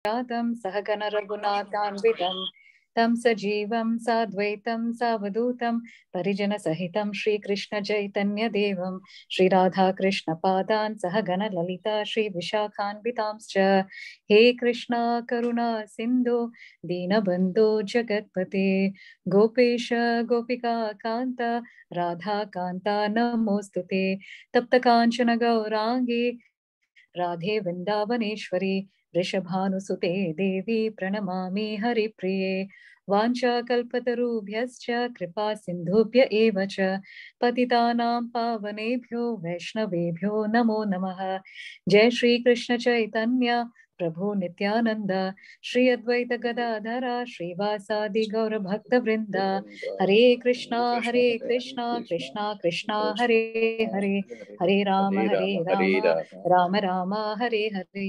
जातं सहगन रघुनाथान्वितं तं सजीवं साद्वैतं सावधूतं परिजनसहितं श्रीकृष्णचैतन्यदेवं श्रीराधाकृष्णपादान् सहगन ललिता श्रीविशाखान्वितांश्च हे कृष्णा करुणा सिन्धो दीनबन्धो जगत्पते गोपेश गोपिका कान्त राधाकान्ता नमोऽस्तु ते तप्तकाञ्चन गौराङ्गी राधे वृन्दावनेश्वरी वृषभानुसुते देवी प्रणमामि हरिप्रिये वाञ्छाकल्पतरुभ्यश्च कृपा सिन्धुभ्य एव च पतितानां पावनेभ्यो वैष्णवेभ्यो नमो नमः जय श्रीकृष्ण चैतन्य प्रभु नित्यानन्द श्री अद्वैत गदाधर श्रीवासादि गौरभक्तवृन्द हरे कृष्णा हरे कृष्णा कृष्णा कृष्णा हरे हरे हरे राम हरे राम राम राम हरे हरे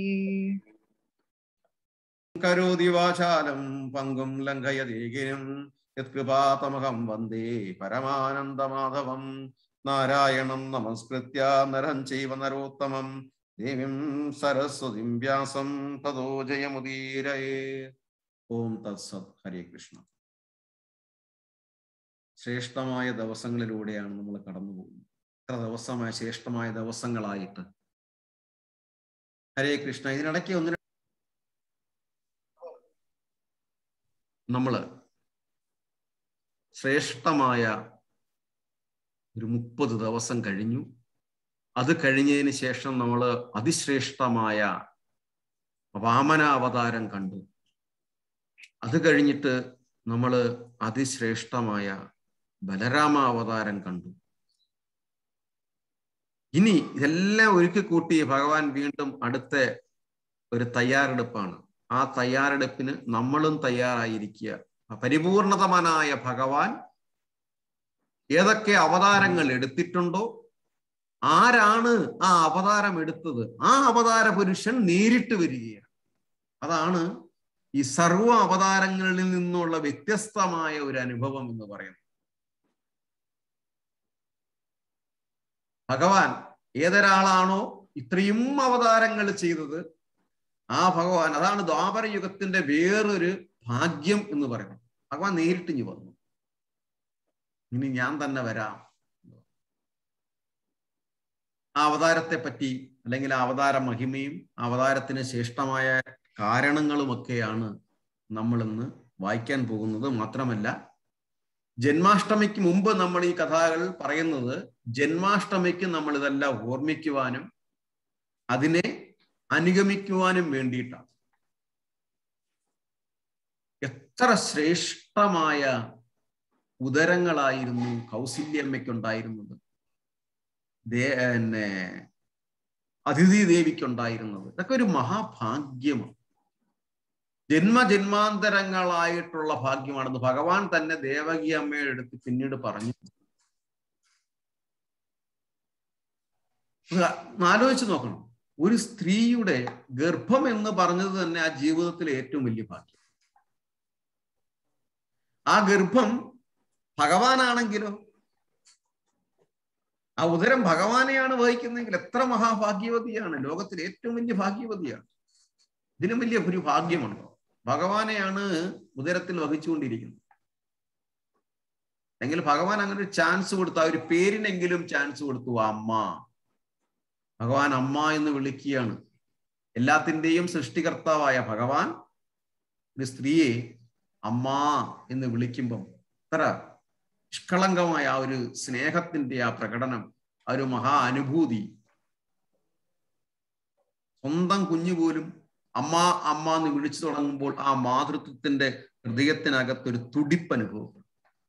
കരോതി വാചാലം പങ്കും ലംഘയതീകിനും യത്കൃപാതമഹം വന്ദേ പരമാനന്ദമാധവം നാരായണം നമസ്കൃത്യ നരം ചൈവ നരോത്തമം ദേവീം സരസ്വതിം വ്യാസം തതോ ജയമുദീരയേ ഓം തത്സത് ഹരേ കൃഷ്ണ ശ്രേഷ്ഠമായ ദിവസങ്ങളിലൂടെയാണ് നമ്മൾ കടന്നു പോകുന്നത് എത്ര ദിവസമായ ശ്രേഷ്ഠമായ ദിവസങ്ങളായിട്ട് ഹരേ കൃഷ്ണ ഇതിനിടയ്ക്ക് ഒന്ന് നമ്മൾ ശ്രേഷ്ഠമായ ഒരു മുപ്പത് ദിവസം കഴിഞ്ഞു അത് കഴിഞ്ഞതിന് ശേഷം നമ്മൾ അതിശ്രേഷ്ഠമായ വാമന അവതാരം കണ്ടു അത് കഴിഞ്ഞിട്ട് നമ്മൾ അതിശ്രേഷ്ഠമായ ബലരാമ അവതാരം കണ്ടു ഇനി ഇതെല്ലാം ഒരുക്കി കൂട്ടി ഭഗവാൻ വീണ്ടും അടുത്ത ഒരു തയ്യാറെടുപ്പാണ് ആ തയ്യാറെടുപ്പിന് നമ്മളും തയ്യാറായിരിക്കുക പരിപൂർണതമനായ ഭഗവാൻ ഏതൊക്കെ അവതാരങ്ങൾ എടുത്തിട്ടുണ്ടോ ആരാണ് ആ അവതാരം എടുത്തത് ആ അവതാര പുരുഷൻ നേരിട്ട് വരികയാണ് അതാണ് ഈ സർവ അവതാരങ്ങളിൽ നിന്നുള്ള വ്യത്യസ്തമായ ഒരു അനുഭവം എന്ന് പറയുന്നത് ഭഗവാൻ ഏതൊരാളാണോ ഇത്രയും അവതാരങ്ങൾ ചെയ്തത് ആ ഭഗവാൻ അതാണ് ദ്വാപര യുഗത്തിന്റെ വേറൊരു ഭാഗ്യം എന്ന് പറയുന്നത് ഭഗവാൻ നേരിട്ട് ഇനി വന്നു ഇനി ഞാൻ തന്നെ വരാം ആ അവതാരത്തെ പറ്റി അല്ലെങ്കിൽ ആ അവതാര മഹിമയും അവതാരത്തിന് ശ്രേഷ്ഠമായ കാരണങ്ങളുമൊക്കെയാണ് നമ്മൾ ഇന്ന് വായിക്കാൻ പോകുന്നത് മാത്രമല്ല ജന്മാഷ്ടമിക്ക് മുമ്പ് നമ്മൾ ഈ കഥകൾ പറയുന്നത് ജന്മാഷ്ടമിക്ക് നമ്മൾ ഇതെല്ലാം ഓർമ്മിക്കുവാനും അതിനെ അനുഗമിക്കുവാനും വേണ്ടിയിട്ടാണ് എത്ര ശ്രേഷ്ഠമായ ഉദരങ്ങളായിരുന്നു കൗസല്യമ്മയ്ക്കുണ്ടായിരുന്നത് പിന്നെ അതിഥി ദേവിക്കുണ്ടായിരുന്നത് ഇതൊക്കെ ഒരു മഹാഭാഗ്യമാണ് ജന്മജന്മാന്തരങ്ങളായിട്ടുള്ള ഭാഗ്യമാണെന്ന് ഭഗവാൻ തന്നെ ദേവകി അമ്മയുടെ അടുത്ത് പിന്നീട് പറഞ്ഞു ആലോചിച്ച് നോക്കണം ഒരു സ്ത്രീയുടെ ഗർഭം എന്ന് പറഞ്ഞത് തന്നെ ആ ജീവിതത്തിലെ ഏറ്റവും വലിയ ഭാഗ്യം ആ ഗർഭം ഭഗവാനാണെങ്കിലോ ആ ഉദരം ഭഗവാനെയാണ് വഹിക്കുന്നതെങ്കിൽ എത്ര മഹാഭാഗ്യവതിയാണ് ലോകത്തിലെ ഏറ്റവും വലിയ ഭാഗ്യവതിയാണ് ഇതിനും വലിയ ഒരു ഭാഗ്യമുണ്ടോ ഭഗവാനെയാണ് ഉദരത്തിൽ വഹിച്ചുകൊണ്ടിരിക്കുന്നത് എങ്കിൽ ഭഗവാൻ അങ്ങനെ ഒരു ചാൻസ് കൊടുത്തു ആ ഒരു പേരിനെങ്കിലും ചാൻസ് കൊടുത്തു അമ്മ ഭഗവാൻ അമ്മ എന്ന് വിളിക്കുകയാണ് എല്ലാത്തിൻ്റെയും സൃഷ്ടികർത്താവായ ഭഗവാൻ ഒരു സ്ത്രീയെ അമ്മ എന്ന് വിളിക്കുമ്പം എത്ര നിഷ്കളങ്കമായ ആ ഒരു സ്നേഹത്തിന്റെ ആ പ്രകടനം ആ ഒരു മഹാ അനുഭൂതി സ്വന്തം കുഞ്ഞു പോലും അമ്മ അമ്മ എന്ന് വിളിച്ചു തുടങ്ങുമ്പോൾ ആ മാതൃത്വത്തിന്റെ ഹൃദയത്തിനകത്തൊരു തുടിപ്പ് അനുഭവപ്പെടും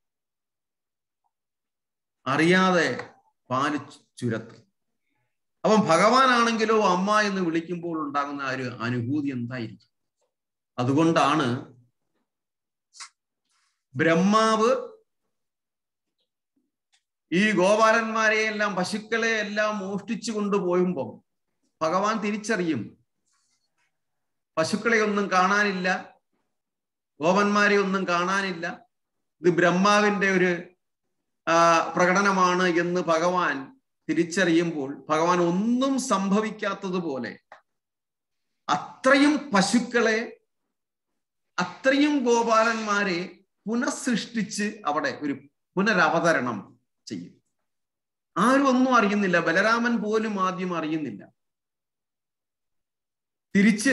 അറിയാതെ പാല് ചുരത്ത് അപ്പം ഭഗവാനാണെങ്കിലോ അമ്മ എന്ന് വിളിക്കുമ്പോൾ ഉണ്ടാകുന്ന ആ ഒരു അനുഭൂതി എന്തായിരിക്കും അതുകൊണ്ടാണ് ബ്രഹ്മാവ് ഈ ഗോപാലന്മാരെ എല്ലാം പശുക്കളെ എല്ലാം മോഷ്ടിച്ചു കൊണ്ടുപോയുമ്പോൾ ഭഗവാൻ തിരിച്ചറിയും പശുക്കളെ ഒന്നും കാണാനില്ല ഗോപന്മാരെ ഒന്നും കാണാനില്ല ഇത് ബ്രഹ്മാവിന്റെ ഒരു പ്രകടനമാണ് എന്ന് ഭഗവാൻ തിരിച്ചറിയുമ്പോൾ ഭഗവാൻ ഒന്നും സംഭവിക്കാത്തതുപോലെ അത്രയും പശുക്കളെ അത്രയും ഗോപാലന്മാരെ പുനഃസൃഷ്ടിച്ച് അവിടെ ഒരു പുനരവതരണം ചെയ്യും ആരും ഒന്നും അറിയുന്നില്ല ബലരാമൻ പോലും ആദ്യം അറിയുന്നില്ല തിരിച്ച്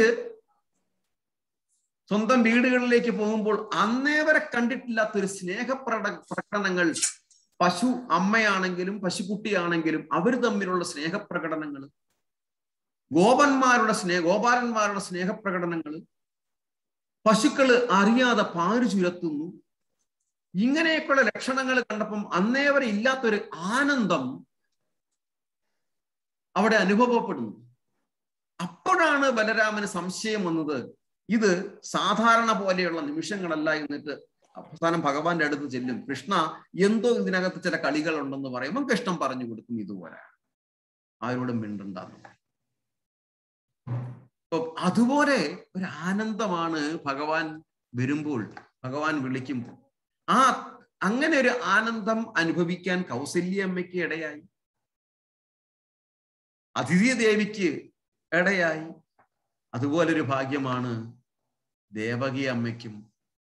സ്വന്തം വീടുകളിലേക്ക് പോകുമ്പോൾ അന്നേ വരെ കണ്ടിട്ടില്ലാത്തൊരു സ്നേഹപ്രട പ്രകടനങ്ങൾ പശു അമ്മയാണെങ്കിലും പശുക്കുട്ടിയാണെങ്കിലും അവർ തമ്മിലുള്ള സ്നേഹപ്രകടനങ്ങൾ ഗോപന്മാരുടെ സ്നേഹ ഗോപാലന്മാരുടെ സ്നേഹപ്രകടനങ്ങൾ പശുക്കള് അറിയാതെ പാരു ചുരത്തുന്നു ഇങ്ങനെയൊക്കെയുള്ള ലക്ഷണങ്ങൾ കണ്ടപ്പം അന്നേ വരെ ഇല്ലാത്തൊരു ആനന്ദം അവിടെ അനുഭവപ്പെടുന്നു അപ്പോഴാണ് ബലരാമന് സംശയം വന്നത് ഇത് സാധാരണ പോലെയുള്ള നിമിഷങ്ങളല്ല എന്നിട്ട് അവസാനം ഭഗവാന്റെ അടുത്ത് ചെല്ലും കൃഷ്ണ എന്തോ ഇതിനകത്ത് ചില കളികൾ ഉണ്ടെന്ന് പറയുമ്പോൾ കൃഷ്ണൻ പറഞ്ഞു കൊടുക്കും ഇതുപോലെ ആരോടും മിണ്ടണ്ടെന്ന് അപ്പൊ അതുപോലെ ഒരു ആനന്ദമാണ് ഭഗവാൻ വരുമ്പോൾ ഭഗവാൻ വിളിക്കുമ്പോൾ ആ അങ്ങനെ ഒരു ആനന്ദം അനുഭവിക്കാൻ കൗസല്യ അമ്മയ്ക്ക് ഇടയായി അതിഥി ദേവിക്ക് ഇടയായി അതുപോലൊരു ഭാഗ്യമാണ് ദേവകി അമ്മയ്ക്കും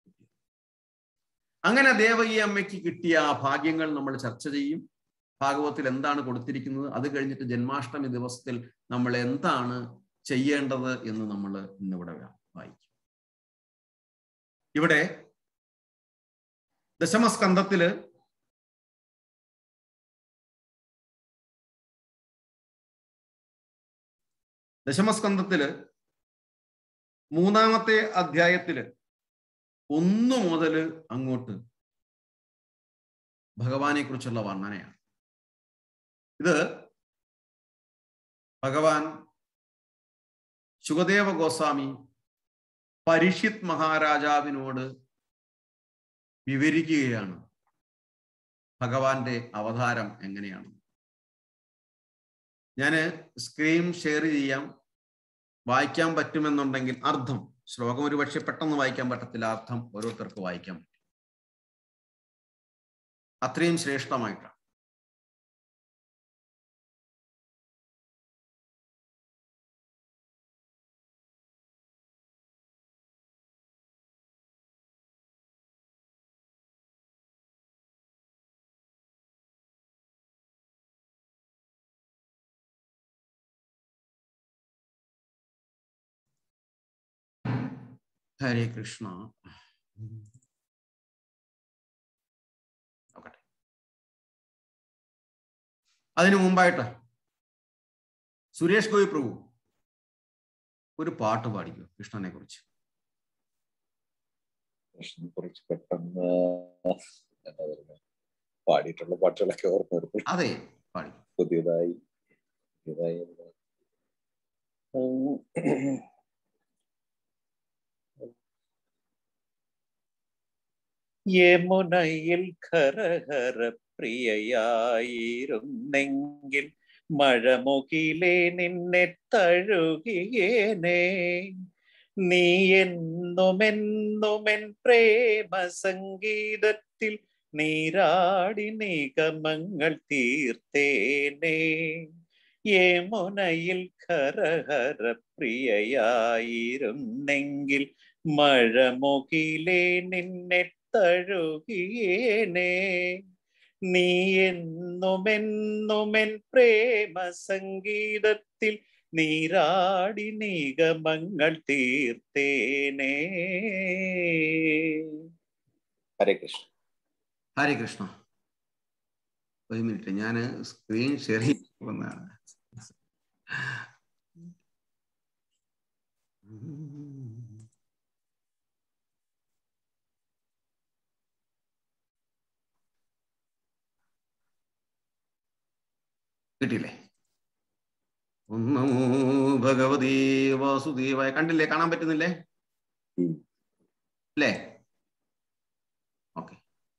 അങ്ങനെ ദേവകി അമ്മയ്ക്ക് കിട്ടിയ ആ ഭാഗ്യങ്ങൾ നമ്മൾ ചർച്ച ചെയ്യും ഭാഗവത്തിൽ എന്താണ് കൊടുത്തിരിക്കുന്നത് അത് കഴിഞ്ഞിട്ട് ജന്മാഷ്ടമി ദിവസത്തിൽ നമ്മൾ എന്താണ് ചെയ്യേണ്ടത് എന്ന് നമ്മൾ ഇന്നിവിടെ വായിക്കും ഇവിടെ ദശമസ്കന്ധത്തില് ദശമസ്കന്ധത്തില് മൂന്നാമത്തെ അധ്യായത്തില് ഒന്നു മുതൽ അങ്ങോട്ട് ഭഗവാനെ കുറിച്ചുള്ള വർണ്ണനയാണ് ഇത് ഭഗവാൻ ശുഗദേവ ഗോസ്വാമി പരീക്ഷിത് മഹാരാജാവിനോട് വിവരിക്കുകയാണ് ഭഗവാന്റെ അവതാരം എങ്ങനെയാണ് ഞാൻ സ്ക്രീൻ ഷെയർ ചെയ്യാം വായിക്കാൻ പറ്റുമെന്നുണ്ടെങ്കിൽ അർത്ഥം ശ്ലോകം ഒരു പക്ഷെ പെട്ടെന്ന് വായിക്കാൻ പറ്റത്തില്ല അർത്ഥം ഓരോരുത്തർക്ക് വായിക്കാൻ പറ്റും അത്രയും ശ്രേഷ്ഠമായിട്ടാണ് ഹരേ കൃഷ്ണ നോക്കട്ടെ അതിനു മുമ്പായിട്ട് സുരേഷ് ഗോപി പ്രഭു ഒരു പാട്ട് പാടിക്കോ കൃഷ്ണനെ കുറിച്ച് കൃഷ്ണനെ കുറിച്ച് പെട്ടെന്ന് എന്താ പറയുക പാടിയിട്ടുള്ള പാട്ടുകളൊക്കെ ഓർമ്മ വരുന്നു അതെ പാടി പുതിയതായി പുതിയതായി ഉം, യമുനയിൽ ഖരഹര പ്രിയയായിരുന്നെങ്കിൽ മഴമുകിലെ നിന്നെ തഴുകിയേനേ നീ എന്നുമെന്നുമെൻ പ്രേമ സംഗീതത്തിൽ നീരാടി നിഗമങ്ങൾ തീർത്തേനേ യമുനയിൽ ഖരഹര പ്രിയയായിരുന്നെങ്കിൽ മഴമുകിലെ നിന്നെ തഴുകിയേനേ നീ എന്നുമെന്നുമെൻ പ്രേമ സംഗീതത്തിൽ നീരാടി നിഗമങ്ങൾ തീർത്തേനേ ഹരേ കൃഷ്ണ ഹരേ കൃഷ്ണ ഒരു മിനിറ്റ് ഞാൻ സ്ക്രീൻ ഷെയർ ചെയ്യുന്നതാണ് കിട്ടിയില്ലേ ഒന്നമോ ഭഗവതി വാസുദേവായ കണ്ടില്ലേ കാണാൻ പറ്റുന്നില്ലേ ഉം. അല്ലേ ഓക്കെ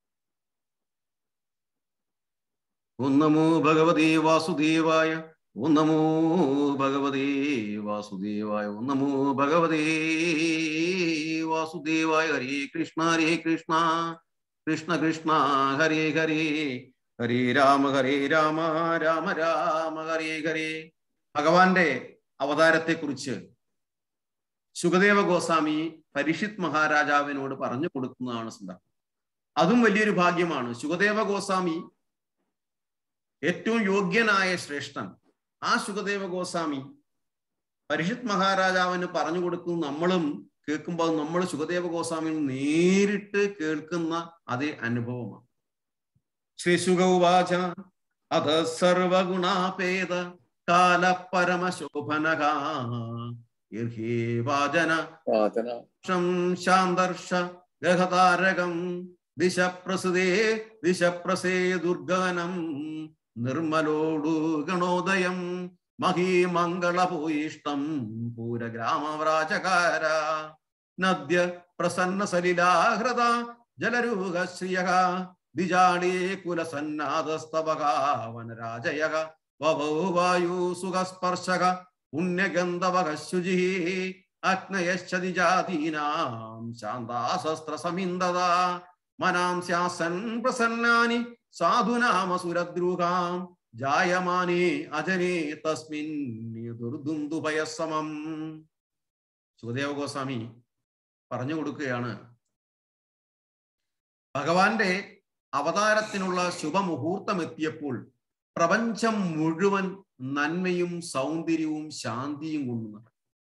ഓം നമോ ഭഗവതി വാസുദേവായ ഓം നമോ ഭഗവതി വാസുദേവായ ഓം നമോ ഭഗവതി വാസുദേവായ ഹരേ കൃഷ്ണ ഹരേ കൃഷ്ണ കൃഷ്ണ കൃഷ്ണ ഹരേ ഹരേ ഹരേ രാമ ഹരേ രാമ രാമ രാമ ഹരേ ഹരേ ഭഗവാന്റെ അവതാരത്തെ കുറിച്ച് സുഖദേവ ഗോസ്വാമി പരിഷിത് മഹാരാജാവിനോട് പറഞ്ഞു കൊടുക്കുന്നതാണ് സന്ദർഭം അതും വലിയൊരു ഭാഗ്യമാണ് സുഖദേവ ഗോസ്വാമി ഏറ്റവും യോഗ്യനായ ശ്രേഷ്ഠൻ ആ സുഖദേവ ഗോസ്വാമി പരിഷിത് മഹാരാജാവിന് പറഞ്ഞു കൊടുക്കുന്ന നമ്മളും കേൾക്കുമ്പോൾ നമ്മൾ സുഖദേവ ഗോസ്വാമി നേരിട്ട് കേൾക്കുന്ന അതേ അനുഭവമാണ് ശ്രീ സുഖവാച അത സർവഗുണാപേത കാല പരമശോഭനക വാചന വാചന ശാന്തർഷ ഗഹതാരകം ദിശ പ്രസുതേ ദിശ പ്രസേ ദുർഗനം നിർമ്മലോടു ഗണോദയം മഹീമംഗളഭൂയിഷ്ടം പൂരഗ്രാമവ്രാജകാര നദ്യ പ്രസന്ന സലിലാഹൃത ജലരൂഹ ശ്രിയ ദിജാളീ കുലസന്നാദസ്തവക വനരാജയക വഭൗ വായു സുഖസ്പർശക പുണ്യഗന്ധവക ശുചി അഗ്നയശ്ചതി ജാതീനാം ശാന്താശസ്ത്ര സമിന്ദത മനാം സ്യാസൻ പ്രസന്നാനി സാധുനാമസുരദ്രുഹാം ജായമാനേ അജനേ തസ്മിൻ ദുർദുന്ദുഭയസമം സുഖദേവ ഗോസ്വാമി പറഞ്ഞു കൊടുക്കുകയാണ് ഭഗവാന്റെ അവതാരത്തിനുള്ള ശുഭമുഹൂർത്തം എത്തിയപ്പോൾ പ്രപഞ്ചം മുഴുവൻ നന്മയും സൗന്ദര്യവും ശാന്തിയും കൊണ്ടു നിറഞ്ഞു.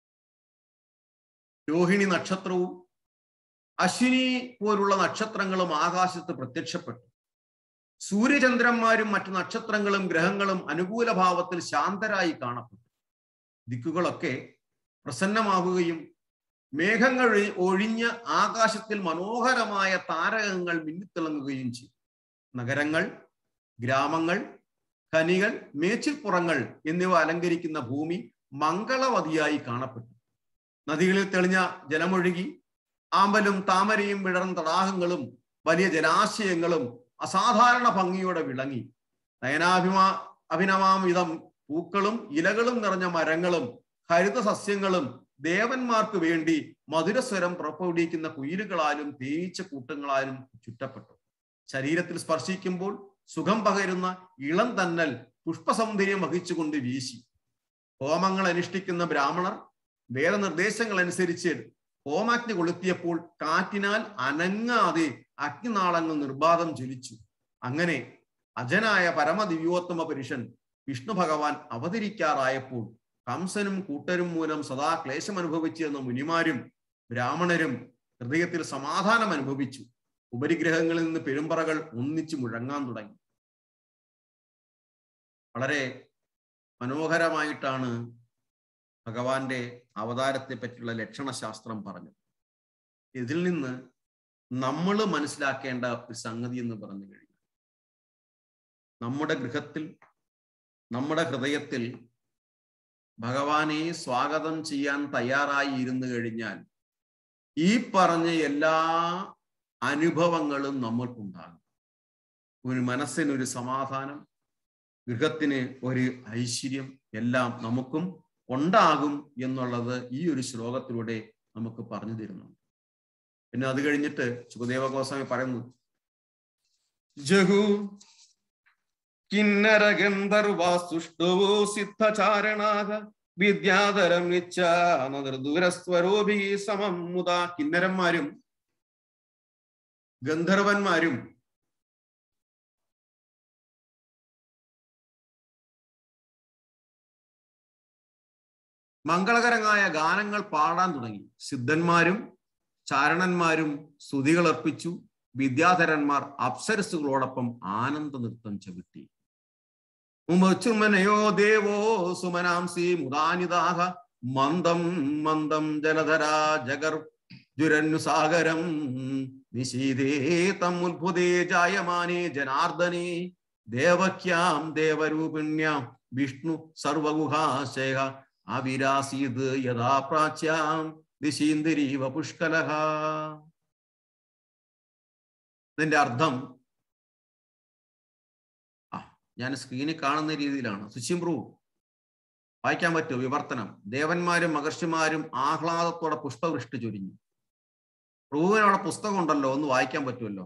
രോഹിണി നക്ഷത്രവും അശ്വിനി പോലുള്ള നക്ഷത്രങ്ങളും ആകാശത്ത് പ്രത്യക്ഷപ്പെട്ടു സൂര്യചന്ദ്രന്മാരും മറ്റു നക്ഷത്രങ്ങളും ഗ്രഹങ്ങളും അനുകൂല ഭാവത്തിൽ ശാന്തരായി കാണപ്പെട്ടു ദിക്കുകളൊക്കെ പ്രസന്നമാകുകയും മേഘങ്ങൾ ഒഴി- ഒഴിഞ്ഞ് ആകാശത്തിൽ മനോഹരമായ താരകങ്ങൾ മിന്നിത്തിളങ്ങുകയും ചെയ്തു നഗരങ്ങൾ ഗ്രാമങ്ങൾ ഖനികൾ മേച്ചിൽപ്പുറങ്ങൾ എന്നിവ അലങ്കരിക്കുന്ന ഭൂമി മംഗളവതിയായി കാണപ്പെട്ടു നദികളിൽ തെളിഞ്ഞ ജലമൊഴുകി ആമ്പലും താമരയും വിടർന്ന തടാകങ്ങളും വലിയ ജലാശയങ്ങളും അസാധാരണ ഭംഗിയോടെ വിളങ്ങി നയനാഭിമാ അഭിനവാമിതം പൂക്കളും ഇലകളും നിറഞ്ഞ മരങ്ങളും ഹരിത സസ്യങ്ങളും ദേവന്മാർക്ക് വേണ്ടി മധുരസ്വരം പുറപ്പെടുവിക്കുന്ന കുയിലുകളാലും തേനീച്ച കൂട്ടങ്ങളാലും ചുറ്റപ്പെട്ടു ശരീരത്തിൽ സ്പർശിക്കുമ്പോൾ സുഖം പകരുന്ന ഇളം തന്നൽ പുഷ്പസൗന്ദര്യം വഹിച്ചുകൊണ്ട് വീശി ഹോമങ്ങൾ അനുഷ്ഠിക്കുന്ന ബ്രാഹ്മണർ വേദനിർദ്ദേശങ്ങൾ അനുസരിച്ച് ഹോമാഗ്നി കൊളുത്തിയപ്പോൾ കാറ്റിനാൽ അനങ്ങാതെ അഗ്നിനാളങ്ങൾ നിർബാധം ജ്വലിച്ചു അങ്ങനെ അജനായ പരമദിവ്യോത്തമ പുരുഷൻ വിഷ്ണു ഭഗവാൻ അവതരിക്കാറായപ്പോൾ കംസനും കൂട്ടരും മൂലം സദാ ക്ലേശം അനുഭവിച്ചിരുന്ന മുനിമാരും ബ്രാഹ്മണരും ഹൃദയത്തിൽ സമാധാനം അനുഭവിച്ചു ഉപരിഗ്രഹങ്ങളിൽ നിന്ന് പെരുമ്പറകൾ ഒന്നിച്ചു മുഴങ്ങാൻ തുടങ്ങി വളരെ മനോഹരമായിട്ടാണ് ഭഗവാന്റെ അവതാരത്തെ പറ്റിയുള്ള ലക്ഷണശാസ്ത്രം പറഞ്ഞത് ഇതിൽ നിന്ന് നമ്മൾ മനസ്സിലാക്കേണ്ട ഒരു സംഗതി എന്ന് പറഞ്ഞു കഴിഞ്ഞാൽ നമ്മുടെ ഗൃഹത്തിൽ നമ്മുടെ ഹൃദയത്തിൽ ഭഗവാനെ സ്വാഗതം ചെയ്യാൻ തയ്യാറായി ഇരുന്നു കഴിഞ്ഞാൽ ഈ പറഞ്ഞ എല്ലാ അനുഭവങ്ങളും നമ്മൾക്കുണ്ടാകും ഒരു മനസ്സിനൊരു സമാധാനം ഗൃഹത്തിന് ഒരു ഐശ്വര്യം എല്ലാം നമുക്കും ഉണ്ടാകും എന്നുള്ളത് ഈ ഒരു ശ്ലോകത്തിലൂടെ നമുക്ക് പറഞ്ഞു തരുന്നുണ്ട് പിന്നെ അത് കഴിഞ്ഞിട്ട് സുഖദേവ ഗോസ്വാമി പറയുന്നു ജഹു കിന്നര ഗന്ധർവാസുഷ്ടവോ സിദ്ധചാരണാക വിദ്യാധരം നിച്ചാനദൂരസ്വരൂപി സമം മുത കിന്നരന്മാരും ഗന്ധർവന്മാരും മംഗളകരമായ ഗാനങ്ങൾ പാടാൻ തുടങ്ങി സിദ്ധന്മാരും ചാരണന്മാരും സ്തുതികൾ അർപ്പിച്ചു വിദ്യാധരന്മാർ അപ്സരസുകളോടൊപ്പം ആനന്ദ നൃത്തം ചവിട്ടി ഉമച്ചുമനയോ ദേവോ സുമനാംസി മുദാനിദാഹ മന്ദം മന്ദം ജലധരാ ജഗർ ജുരന്നുസാഗരം നിശീതേ തമുദ്ഭുതേ ജായമാനേ ജനാർദ്ദനേ ദേവക്യാം ദേവരൂപിണ്യാം വിഷ്ണു സർവഗുഹാശയ അവിരാസീത് യഥാ പ്രാച്യാം ദിശീന്ദിരീവ പുഷ്കലഹ ഇതിന്റെ അർത്ഥം ആ ഞാൻ സ്ക്രീനിൽ കാണുന്ന രീതിയിലാണ് സുശിംബ്രു വായിക്കാൻ പറ്റുമോ വിവർത്തനം ദേവന്മാരും മഹർഷിമാരും ആഹ്ലാദത്തോടെ പുഷ്പവൃഷ്ടി ചൊരിഞ്ഞു പ്രഭുവിന് അവിടെ പുസ്തകം ഉണ്ടല്ലോ ഒന്ന് വായിക്കാൻ പറ്റുമല്ലോ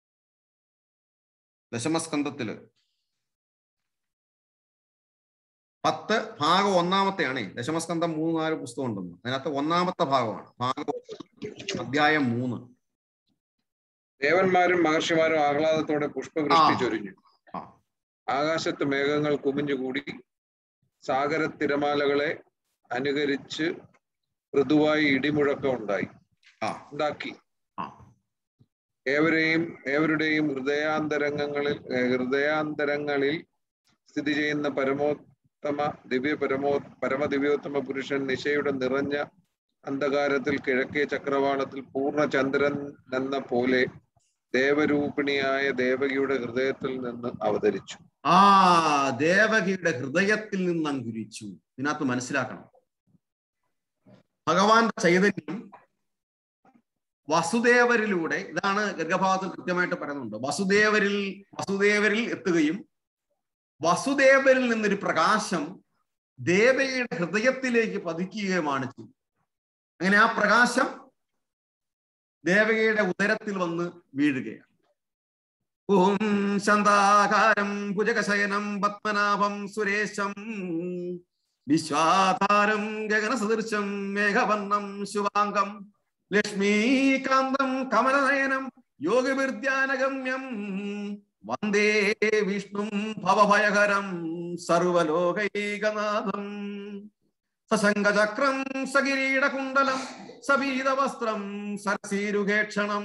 ദശമസ്കന്ധത്തില് പത്ത് ഭാഗം ഒന്നാമത്തെയാണേ ദശമസ്കന്ധം മൂന്ന് നാല് പുസ്തകം ഉണ്ടെന്ന് അതിനകത്ത് ഒന്നാമത്തെ ഭാഗമാണ് ഭാഗം അധ്യായം മൂന്ന് ദേവന്മാരും മഹർഷിമാരും ആഹ്ലാദത്തോടെ പുഷ്പവൃഷ്ടി ആ. ചൊരിഞ്ഞു ആ. ആകാശത്ത് മേഘങ്ങൾ കുമിഞ്ഞുകൂടി സാഗര തിരമാലകളെ അനുകരിച്ച് മൃദുവായി ഇടിമുഴക്കം ഉണ്ടായി ആ ഉണ്ടാക്കി ആ ഏവരെയും ഏവരുടെയും ഹൃദയാന്തരങ്ങളിൽ ഏർ ഹൃദയാന്തരങ്ങളിൽ സ്ഥിതി ചെയ്യുന്ന പരമോത്തമ ദിവ്യ പരമോ പരമദിവ്യോത്തമ പുരുഷൻ നിശയുടെ നിറഞ്ഞ അന്ധകാരത്തിൽ കിഴക്കേ ചക്രവാളത്തിൽ പൂർണ്ണചന്ദ്രൻ എന്ന പോലെ ദേവരൂപിണിയായ ദേവകിയുടെ ഹൃദയത്തിൽ നിന്ന് അവതരിച്ചു ആ ദേവകിയുടെ ഹൃദയത്തിൽ നിന്ന് അങ്കുരിച്ചു ഇതിനകത്ത് മനസ്സിലാക്കണം ഭഗവാന്റെ ചൈതന്യം വസുദേവരിലൂടെ ഇതാണ് ഗർഗഭാഗത്തിൽ കൃത്യമായിട്ട് പറയുന്നുണ്ട് വസുദേവരിൽ വസുദേവരിൽ എത്തുകയും വസുദേവരിൽ നിന്നൊരു പ്രകാശം ദേവയുടെ ഹൃദയത്തിലേക്ക് പതിക്കുകയുമാണ് ചെയ്തത് അങ്ങനെ ആ പ്രകാശം ദേവകയുടെ ഉദരത്തിൽ വന്ന് വീഴുകയാണ് ഓം ശന്താകാരം ഭുജകശയനം പത്മനാഭം സുരേശം വിശ്വാധാരം ഗഗനസദൃശം മേഘവർണം ശുഭാംഗം ലക്ഷ്മീകാന്തം കമലനയനം യോഗിവിദ്യാനഗമ്യം വന്ദേ വിഷ്ണും ഭവഭയകരം സർവലോകൈകനാഥം സശങ്കചക്രം സകിരീടകുണ്ടലം സപീതവസ്ത്രം സരസീരുഗേക്ഷണം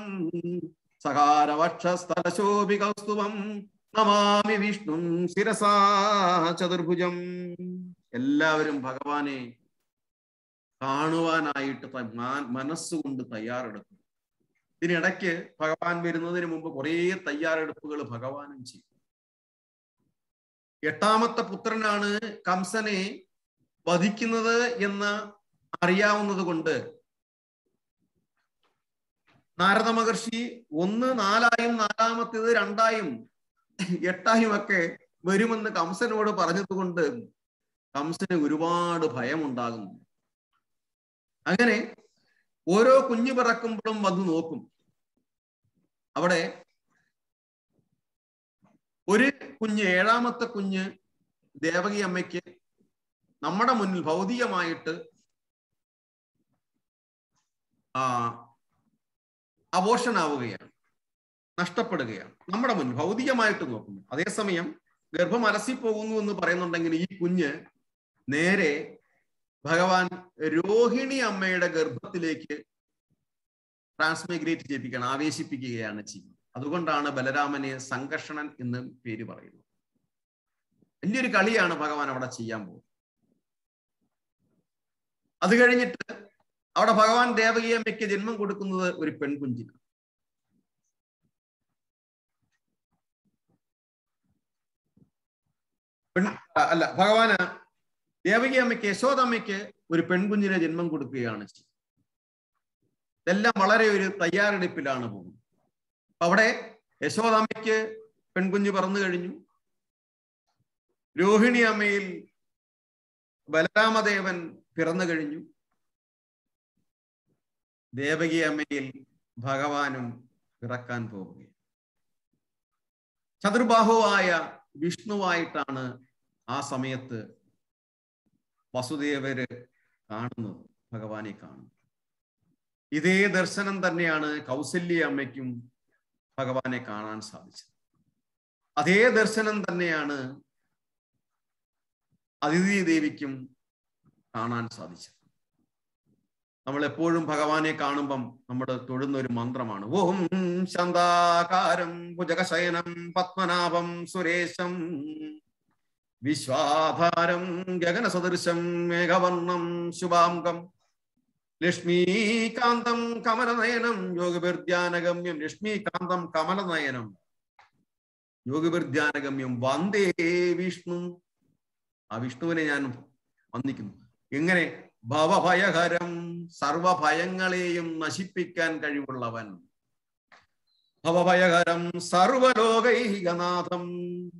സകാരവക്ഷസ്ഥലശോഭികൗസ്തുവം നമാമി വിഷ്ണു ശിരസാ ചതുർഭുജം എല്ലാവരും ഭഗവാനെ കാണുവാനായിട്ട് ത- മാ- മനസ്സുകൊണ്ട് തയ്യാറെടുക്കും ഇതിനിടയ്ക്ക് ഭഗവാൻ വരുന്നതിന് മുമ്പ് കുറേ തയ്യാറെടുപ്പുകൾ ഭഗവാനും ചെയ്യും എട്ടാമത്തെ പുത്രനാണ് കംസനെ വധിക്കുന്നത് എന്ന് അറിയാവുന്നത് കൊണ്ട് നാരദ മഹർഷി ഒന്ന് നാലായും നാലാമത്തേത് രണ്ടായും എട്ടായും ഒക്കെ വരുമെന്ന് കംസനോട് പറഞ്ഞതുകൊണ്ട് കംസന് ഒരുപാട് ഭയമുണ്ടാകുന്നു അങ്ങനെ ഓരോ കുഞ്ഞു പിറക്കുമ്പോഴും വന്ന് നോക്കും അവിടെ ഒരു കുഞ്ഞ് ഏഴാമത്തെ കുഞ്ഞ് ദേവകി അമ്മയ്ക്ക് നമ്മുടെ മുന്നിൽ ഭൗതികമായിട്ട് ആ അബോഷനാവുകയാണ് നഷ്ടപ്പെടുകയാണ് നമ്മുടെ മുന്നിൽ ഭൗതികമായിട്ട് നോക്കുന്നു അതേസമയം ഗർഭം അലസി പോകുന്നു എന്ന് പറയുന്നുണ്ടെങ്കിൽ ഈ കുഞ്ഞ് നേരെ ഭഗവാൻ രോഹിണി അമ്മയുടെ ഗർഭത്തിലേക്ക് ട്രാൻസ്മൈഗ്രേറ്റ് ചെയ്യിപ്പിക്കുകയാണ് ആവേശിപ്പിക്കുകയാണ് ചെയ്യുന്നത് അതുകൊണ്ടാണ് ബലരാമനെ സംഘർഷണൻ എന്ന് പേര് പറയുന്നത് വലിയൊരു കളിയാണ് ഭഗവാൻ അവിടെ ചെയ്യാൻ പോകുന്നത് അത് കഴിഞ്ഞിട്ട് അവിടെ ഭഗവാൻ ദേവകി അമ്മയ്ക്ക് ജന്മം കൊടുക്കുന്നത് ഒരു പെൺകുഞ്ചിന് പെൺ അല്ല ഭഗവാന് ദേവകി അമ്മയ്ക്ക് യശോദമ്മയ്ക്ക് ഒരു പെൺകുഞ്ഞിനെ ജന്മം കൊടുക്കുകയാണ് ചെയ്യുന്നത് ഇതെല്ലാം വളരെ ഒരു തയ്യാറെടുപ്പിലാണ് പോകുന്നത് അപ്പൊ അവിടെ യശോദമ്മയ്ക്ക് പെൺകുഞ്ഞ് പറന്നു കഴിഞ്ഞു രോഹിണി അമ്മയിൽ ബലരാമദേവൻ പിറന്നു കഴിഞ്ഞു ദേവകി അമ്മയിൽ ഭഗവാനും പിറക്കാൻ പോവുകയാണ് ചതുർബാഹുവായ വിഷ്ണുവായിട്ടാണ് ആ സമയത്ത് വസുദേവര് കാണുന്നത് ഭഗവാനെ കാണുന്നത് ഇതേ ദർശനം തന്നെയാണ് കൗസല്യ അമ്മയ്ക്കും ഭഗവാനെ കാണാൻ സാധിച്ചത് അതേ ദർശനം തന്നെയാണ് അതിഥി ദേവിക്കും കാണാൻ സാധിച്ചത് നമ്മൾ എപ്പോഴും ഭഗവാനെ കാണുമ്പം നമ്മൾ തൊഴുന്ന ഒരു മന്ത്രമാണ് ഓം ശാന്താകാരം ഭുജകശയനം പത്മനാഭം സുരേശം വിശ്വാധാരം ഗഗനസദൃശം മേഘവർണം ശുഭാംഗം ലക്ഷ്മീകാന്തം കമലനയനം യോഗിബിർധ്യാനഗമ്യം ലക്ഷ്മീകാന്തം കമലനയനം യോഗിബിർധ്യാനഗമ്യം വന്ദേ വിഷ്ണു ആ വിഷ്ണുവിനെ ഞാൻ വന്ദിക്കുന്നു എങ്ങനെ ഭവഭയഹരം സർവഭയങ്ങളെയും നശിപ്പിക്കാൻ കഴിവുള്ളവൻ ഭവഭയഹരം സർവലോകൈകനാഥം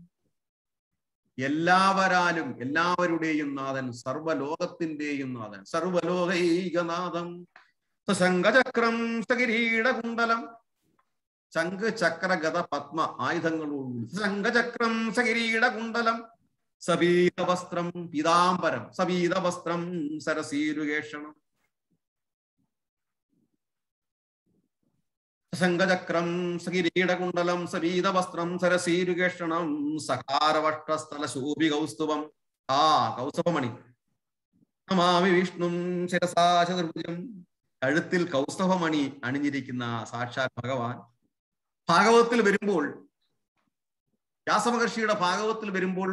എല്ലാവരാലും എല്ലാവരുടെയും നാഥൻ സർവലോകത്തിന്റെയും നാഥൻ സർവലോകൈകനാഥം ശംഖചക്രം സകിരീടകുണ്ടലം ശംഖ് ചക്ര ഗത പത്മ ആയുധങ്ങളോടുകൂടി ശംഖചക്രം സകിരീടകുണ്ടലം സപീതവസ്ത്രം പീതാംബരം സപീതവസ്ത്രം സരസീരുകേഷണം ശംഖചക്രം സകിരീടകുണ്ടലം സപീതവസ്ത്രം സരസീരുകേഷണം സകാരവഷ്ടസ്ഥല ശോഭി കൗസ്തുഭം ആ കൗസ്തുഭമണി നമാമി വിഷ്ണും ശിരസാ ചതുർഭുജം കഴുത്തിൽ കൗസ്തവമണി അണിഞ്ഞിരിക്കുന്ന സാക്ഷാൽ ഭഗവാൻ ഭാഗവതത്തിൽ വരുമ്പോൾ വ്യാസമഹർഷിയുടെ ഭാഗവതത്തിൽ വരുമ്പോൾ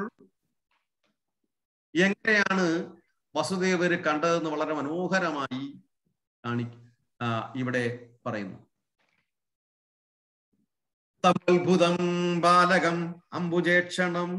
എങ്ങനെയാണ് വസുദേവര് കണ്ടതെന്ന് വളരെ മനോഹരമായി കാണി ആ, ഇവിടെ പറയുന്നു തമത്ഭുതം ബാലകം അംബുജേക്ഷണം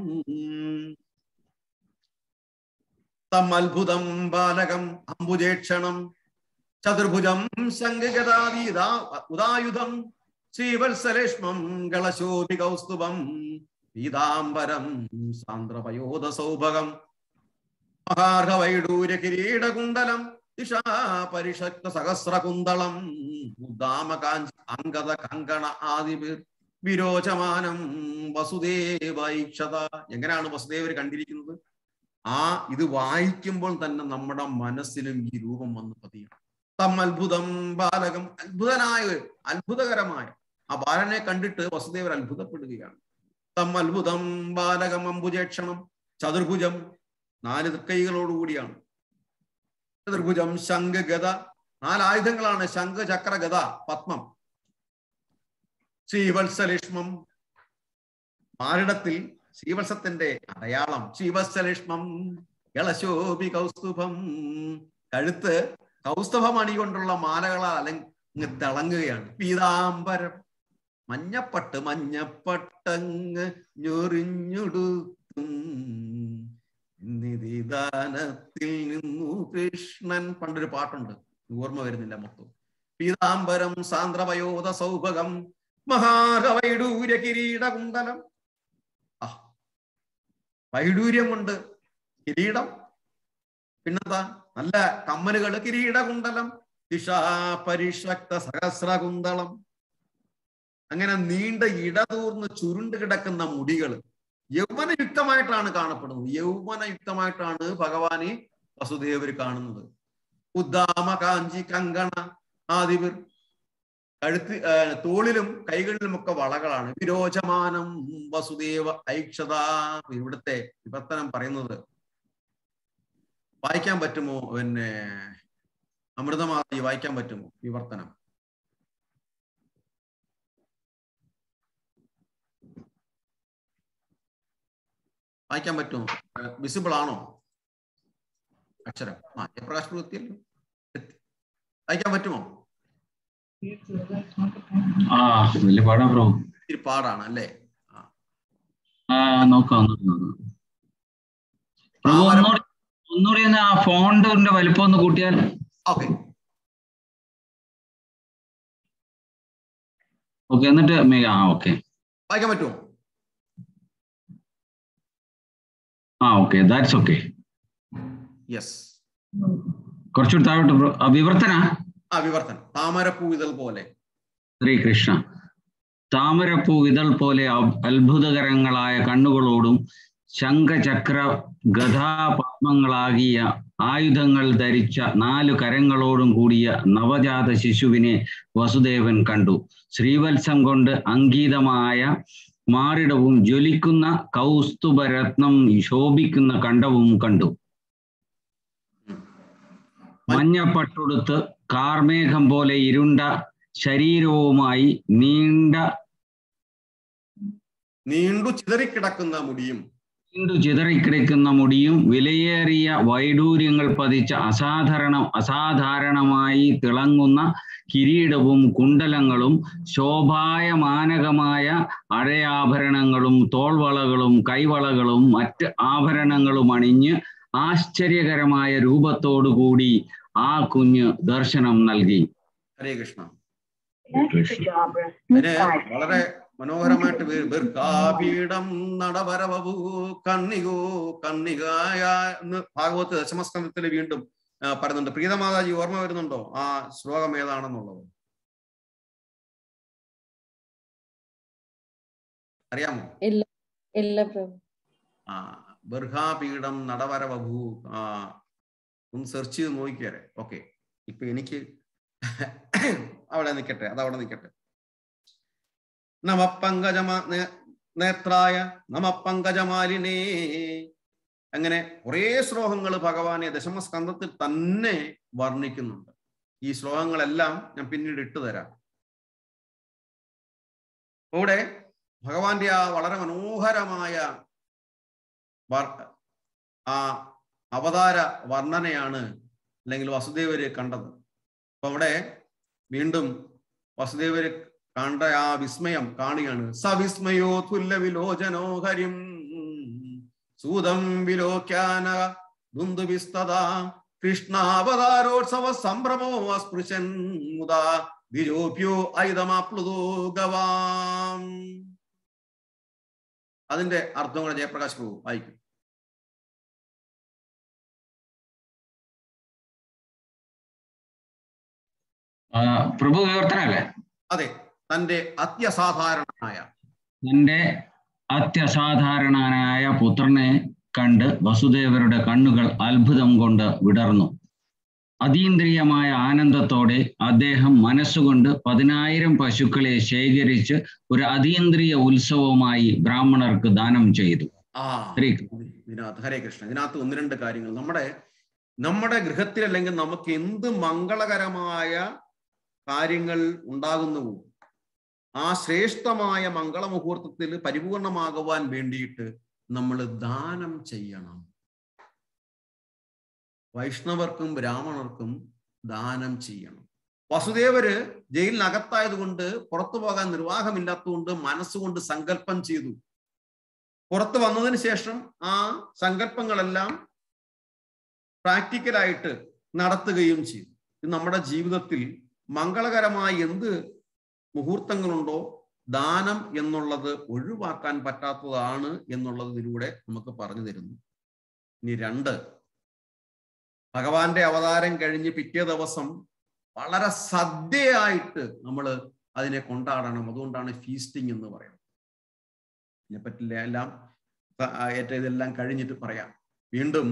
തമത്ഭുതം ബാലകം അംബുജേക്ഷണം ചതുർഭുജം ശംഖഗദാതീതാ ഉദായുധം ശ്രീവത്സലേഷ്മം ഗളശോഭി കൗസ്തുഭം പീതാംബരം സാന്ദ്രപയോധ സൗഭഗം മഹാർഹവൈഡൂര്യ കിരീടകുണ്ടലം ദിശാ പരിഷക്ത സഹസ്രകുന്തളം ഉദ്ദാമകാഞ്ചി അങ്കത കങ്കണ ആദിപിർ വിരോചമാനം വസുദേവൈക്ഷത എങ്ങനെയാണ് വസുദേവർ കണ്ടിരിക്കുന്നത് ആ ഇത് വായിക്കുമ്പോൾ തന്നെ നമ്മുടെ മനസ്സിലും ഈ രൂപം വന്ന് പതിയണം തം അത്ഭുതം ബാലകം അത്ഭുതനായ അത്ഭുതകരമായ ആ ബാലനെ കണ്ടിട്ട് വസുദേവർ അത്ഭുതപ്പെടുകയാണ് തം അത്ഭുതം ബാലകം അംബുജേക്ഷണം ചതുർഭുജം നാല് കൈകളോടുകൂടിയാണ് ചതുർഭുജം ശംഖ് ഗത നാലായുധങ്ങളാണ് ശംഖ് ചക്ര ഗത പത്മം ശ്രീവത്സലിഷ്മം മാറിടത്തിൽ ശ്രീവത്സത്തിന്റെ അടയാളം ശ്രീവത്സലിഷ്മം ഇളശോഭി കൗസ്തുഭം കഴുത്ത് കൗസ്തുഭമണി കൊണ്ടുള്ള മാലകളാൽ അലങ്ങ് തിളങ്ങുകയാണ് പീതാംബരം മഞ്ഞപ്പട്ട് മഞ്ഞപ്പട്ടങ്ങ് ഞൊറിഞ്ഞുടുത്തും നിധിദാനത്തിൽ നിന്നു കൃഷ്ണൻ പണ്ടൊരു പാട്ടുണ്ട് ഓർമ്മ വരുന്നില്ല മൊത്തം പീതാംബരം സാന്ദ്രവയോധ സൗഭകം മഹാരവൈഡൂര്യ കിരീടകുണ്ടലം ആ വൈഡൂര്യം കൊണ്ട് കിരീടം പിന്നെന്താ നല്ല കമ്മലുകള് കിരീടകുണ്ടലം ദിശാ പരിഷക്ത സഹസ്രകുന്തളം അങ്ങനെ നീണ്ട ഇടതൂർന്ന് ചുരുണ്ട് കിടക്കുന്ന മുടികൾ യൗവനയുക്തമായിട്ടാണ് കാണപ്പെടുന്നത് യൗവനയുക്തമായിട്ടാണ് ഭഗവാനെ വസുദേവർ കാണുന്നത് ഉദ്ദാമ കാഞ്ചി കങ്കണ ആദിവർ കഴുത്ത് ആ, തോളിലും കൈകളിലും ഒക്കെ വളകളാണ് വിരോചമാനം വസുദേവ ഐക്ഷത ഇവിടുത്തെ വിവർത്തനം പറയുന്നത് വായിക്കാൻ പറ്റുമോ പിന്നെ അമൃതമാതി വായിക്കാൻ പറ്റുമോ വിവർത്തനം വായിക്കാൻ പറ്റുമോ വിസിബിൾ ആണോ അക്ഷരം ആ ജയപ്രകാശ് എത്തിയല്ലോ എത്തി വായിക്കാൻ പറ്റുമോ ആ വലിയ പാടാ ബ്രോ ഇത്തിരി പാടാണ് അല്ലേ ആ ആ നോക്കാം നോക്കാം നോക്കാം. പ്രഭു ഒന്നുകൂടി ഒന്നുകൂടി ഒന്ന് ആ ഫോണിന്റെ വലിപ്പം ഒന്ന് കൂട്ടിയാൽ ഓക്കെ ഓക്കെ എന്നിട്ട് മേ- ആ ഓക്കെ വായിക്കാൻ പറ്റുമോ ആ ഓക്കെ ദാറ്റ്സ് ഓക്കെ യെസ് കുറച്ചുകൂടി താഴോട്ട് ബ്രോ ആ വിവർത്തന ആ വിവർത്തനം താമരപ്പൂ ഇതൾ പോലെ ശ്രീകൃഷ്ണ താമരപ്പൂ ഇതൾ പോലെ അ- അത്ഭുതകരങ്ങളായ കണ്ണുകളോടും ശംഖചക്ര ഗഥാപത്മങ്ങളാകിയ ആയുധങ്ങൾ ധരിച്ച നാലു കരങ്ങളോടും കൂടിയ നവജാത ശിശുവിനെ വസുദേവൻ കണ്ടു ശ്രീവത്സം കൊണ്ട് അങ്കീതമായ മാറിടവും ജ്വലിക്കുന്ന കൗസ്തുഭരത്നം ശോഭിക്കുന്ന കണ്ടവും കണ്ടു മഞ്ഞപ്പട്ടുടുത്ത് കാർമേഘം പോലെ ഇരുണ്ട ശരീരവുമായി നീണ്ട നീണ്ടു ചിതറിക്കിടക്കുന്ന മുടിയും നീണ്ടു ചിതറിക്കിടക്കുന്ന മുടിയും വിലയേറിയ വൈഡൂര്യങ്ങൾ പതിച്ച അസാധാരണ അസാധാരണമായി തിളങ്ങുന്ന കിരീടവും കുണ്ടലങ്ങളും ശോഭായമാനകമായ അഴയാഭരണങ്ങളും തോൾവളകളും കൈവളകളും മറ്റ് ആഭരണങ്ങളും അണിഞ്ഞ് ആശ്ചര്യകരമായ രൂപത്തോടുകൂടി ആ കുഞ്ഞ് ദർശനം നൽകി ഹരേ കൃഷ്ണ Next to Jabra, അതിന് വളരെ മനോഹരമായിട്ട് വേ- ബർക്കാപീഠം നടവരവു കണ്ണികോ കണ്ണികായ എന്ന് ഭാഗവത്ത് ദശമസ്കന്ധത്തിൽ വീണ്ടും ആ, പറയുന്നുണ്ട് പ്രീതമാതാജി ഓർമ്മ വരുന്നുണ്ടോ ആ ശ്ലോകം ഏതാണെന്നുള്ളത് അറിയാമോ ഇല്ല പ്രഭു ആ ബർഹാപീഠം നടവര ബഭൂ ആ ഒന്ന് സെർച്ച് ചെയ്ത് നോക്കിയാരെ ഓക്കെ ഇപ്പൊ എനിക്ക് അവിടെ നിൽക്കട്ടെ അത് അവിടെ നിൽക്കട്ടെ നമ പങ്കജമാ നേ- നേത്രായ നമ പങ്കജമാലിനേ അങ്ങനെ കുറേ ശ്ലോകങ്ങൾ ഭഗവാനെ ദശമസ്കന്ധത്തിൽ തന്നെ വർണ്ണിക്കുന്നുണ്ട് ഈ ശ്ലോകങ്ങളെല്ലാം ഞാൻ പിന്നീട് ഇട്ടു തരാം ഇവിടെ ഭഗവാന്റെ ആ വളരെ മനോഹരമായ വർ- ആ അവതാര വർണ്ണനയാണ് അല്ലെങ്കിൽ വസുദേവര് കണ്ടത് അപ്പൊ അവിടെ വീണ്ടും വസുദേവര് കണ്ട ആ വിസ്മയം കാണുകയാണ് സവിസ്മയോ തുല്യ വിലോചനോ ഹരിം സൂതം വിലോക്യാന ദുന്ദുവിസ്തദാ കൃഷ്ണാവതാരോത്സവ സംഭ്രമോ അസ്പൃശൻ മുതാ വിരോപ്യോ ഐതമാപ്ലുതോ ഗവാം അതിന്റെ അർത്ഥം കൂടെ ജയപ്രകാശ് പ്രഭു വായിക്കും ആ, പ്രഭു വിവർത്തനല്ലേ അതെ തന്റെ അത്യസാധാരണമായ തന്റെ അത്യസാധാരണനായ പുത്രനെ കണ്ട് വസുദേവരുടെ കണ്ണുകൾ അത്ഭുതം കൊണ്ട് വിടർന്നു അതീന്ദ്രിയമായ ആനന്ദത്തോടെ അദ്ദേഹം മനസ്സുകൊണ്ട് പതിനായിരം പശുക്കളെ ശേഖരിച്ച് ഒരു അതീന്ദ്രിയ ഉത്സവമായി ബ്രാഹ്മണർക്ക് ദാനം ചെയ്തു ആ ഹരേ ഇതിനകത്ത് ഹരേ കൃഷ്ണ ഇതിനകത്ത് ഒന്ന് രണ്ട് കാര്യങ്ങൾ നമ്മുടെ നമ്മുടെ ഗൃഹത്തിൽ അല്ലെങ്കിൽ നമുക്ക് എന്ത് മംഗളകരമായ കാര്യങ്ങൾ ഉണ്ടാകുന്നുവോ ആ ശ്രേഷ്ഠമായ മംഗളമുഹൂർത്തത്തിൽ പരിപൂർണമാകുവാൻ വേണ്ടിയിട്ട് നമ്മൾ ദാനം ചെയ്യണം വൈഷ്ണവർക്കും ബ്രാഹ്മണർക്കും ദാനം ചെയ്യണം വസുദേവര് ജയിലിനകത്തായതുകൊണ്ട് പുറത്തു പോകാൻ നിർവാഹമില്ലാത്തതുകൊണ്ട് മനസ്സുകൊണ്ട് സങ്കല്പം ചെയ്തു പുറത്ത് വന്നതിന് ശേഷം ആ സങ്കല്പങ്ങളെല്ലാം പ്രാക്ടിക്കലായിട്ട് നടത്തുകയും ചെയ്തു ഇത് നമ്മുടെ ജീവിതത്തിൽ മംഗളകരമായ എന്ത് മുഹൂർത്തങ്ങളുണ്ടോ ദാനം എന്നുള്ളത് ഒഴിവാക്കാൻ പറ്റാത്തതാണ് എന്നുള്ളത് ഇതിലൂടെ നമുക്ക് പറഞ്ഞു തരുന്നു ഇനി രണ്ട് ഭഗവാന്റെ അവതാരം കഴിഞ്ഞ് പിറ്റേ ദിവസം വളരെ സദ്യയായിട്ട് നമ്മൾ അതിനെ കൊണ്ടാടണം അതുകൊണ്ടാണ് ഫീസ്റ്റിംഗ് എന്ന് പറയുന്നത് ഇതിനെപ്പറ്റില്ല എല്ലാം ത- ആ, ഏറ്റ ഇതെല്ലാം കഴിഞ്ഞിട്ട് പറയാം വീണ്ടും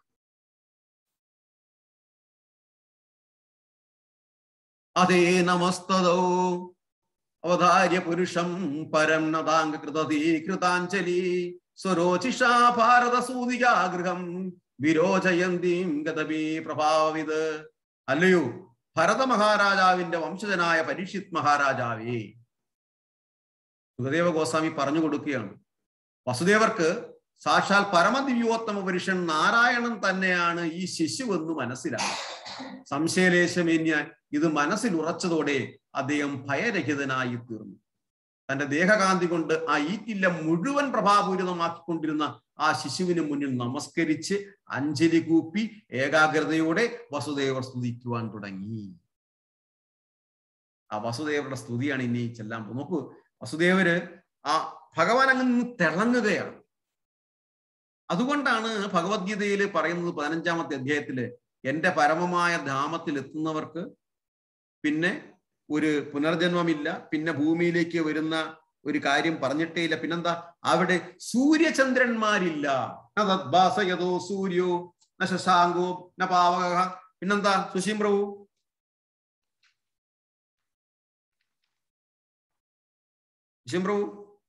അതേ നമസ്തോ അവതാര്യ പുരുഷം പരം നദാംഗ കൃതീ കൃതാഞ്ജലി സ്വരോചിഷാ ഭാരത സൂതികാഗൃഹം വിരോചയന്തീം ഗതബീ പ്രഭാവിത് അല്ലയോ ഭരത മഹാരാജാവിന്റെ വംശജനായ പരീക്ഷിത് മഹാരാജാവേ സുഖദേവ ഗോസ്വാമി പറഞ്ഞു കൊടുക്കുകയാണ് വസുദേവർക്ക് സാക്ഷാൽ പരമദിവ്യോത്തമ പുരുഷൻ നാരായണൻ തന്നെയാണ് ഈ ശിശുവെന്ന് മനസ്സിലായി സംശയലേശമേന്യാൻ ഇത് മനസ്സിൽ ഉറച്ചതോടെ അദ്ദേഹം ഭയരഹിതനായി തീർന്നു തന്റെ ദേഹകാന്തി കൊണ്ട് ആ ഈറ്റില്ല മുഴുവൻ പ്രഭാപൂരിതമാക്കിക്കൊണ്ടിരുന്ന ആ ശിശുവിന് മുന്നിൽ നമസ്കരിച്ച് അഞ്ജലി കൂപ്പി ഏകാഗ്രതയോടെ വസുദേവർ സ്തുതിക്കുവാൻ തുടങ്ങി ആ വസുദേവരുടെ സ്തുതിയാണ് ഇനി ചെല്ലാൻ പോകുന്നത് നോക്കൂ വസുദേവര് ആ ഭഗവാൻ അങ്ങ് നിന്ന് തിളങ്ങുകയാണ് അതുകൊണ്ടാണ് ഭഗവത്ഗീതയിൽ പറയുന്നത് പതിനഞ്ചാമത്തെ അധ്യായത്തില് എന്റെ പരമമായ ധാമത്തിൽ എത്തുന്നവർക്ക് പിന്നെ ഒരു പുനർജന്മമില്ല പിന്നെ ഭൂമിയിലേക്ക് വരുന്ന ഒരു കാര്യം പറഞ്ഞിട്ടേ ഇല്ല പിന്നെന്താ അവിടെ സൂര്യചന്ദ്രന്മാരില്ല ന തദ്ഭാസയതോ സൂര്യോ ന ശശാങ്കോ ന പാവക പിന്നെന്താ സുശീം പ്രഭു സുശീം പ്രഭു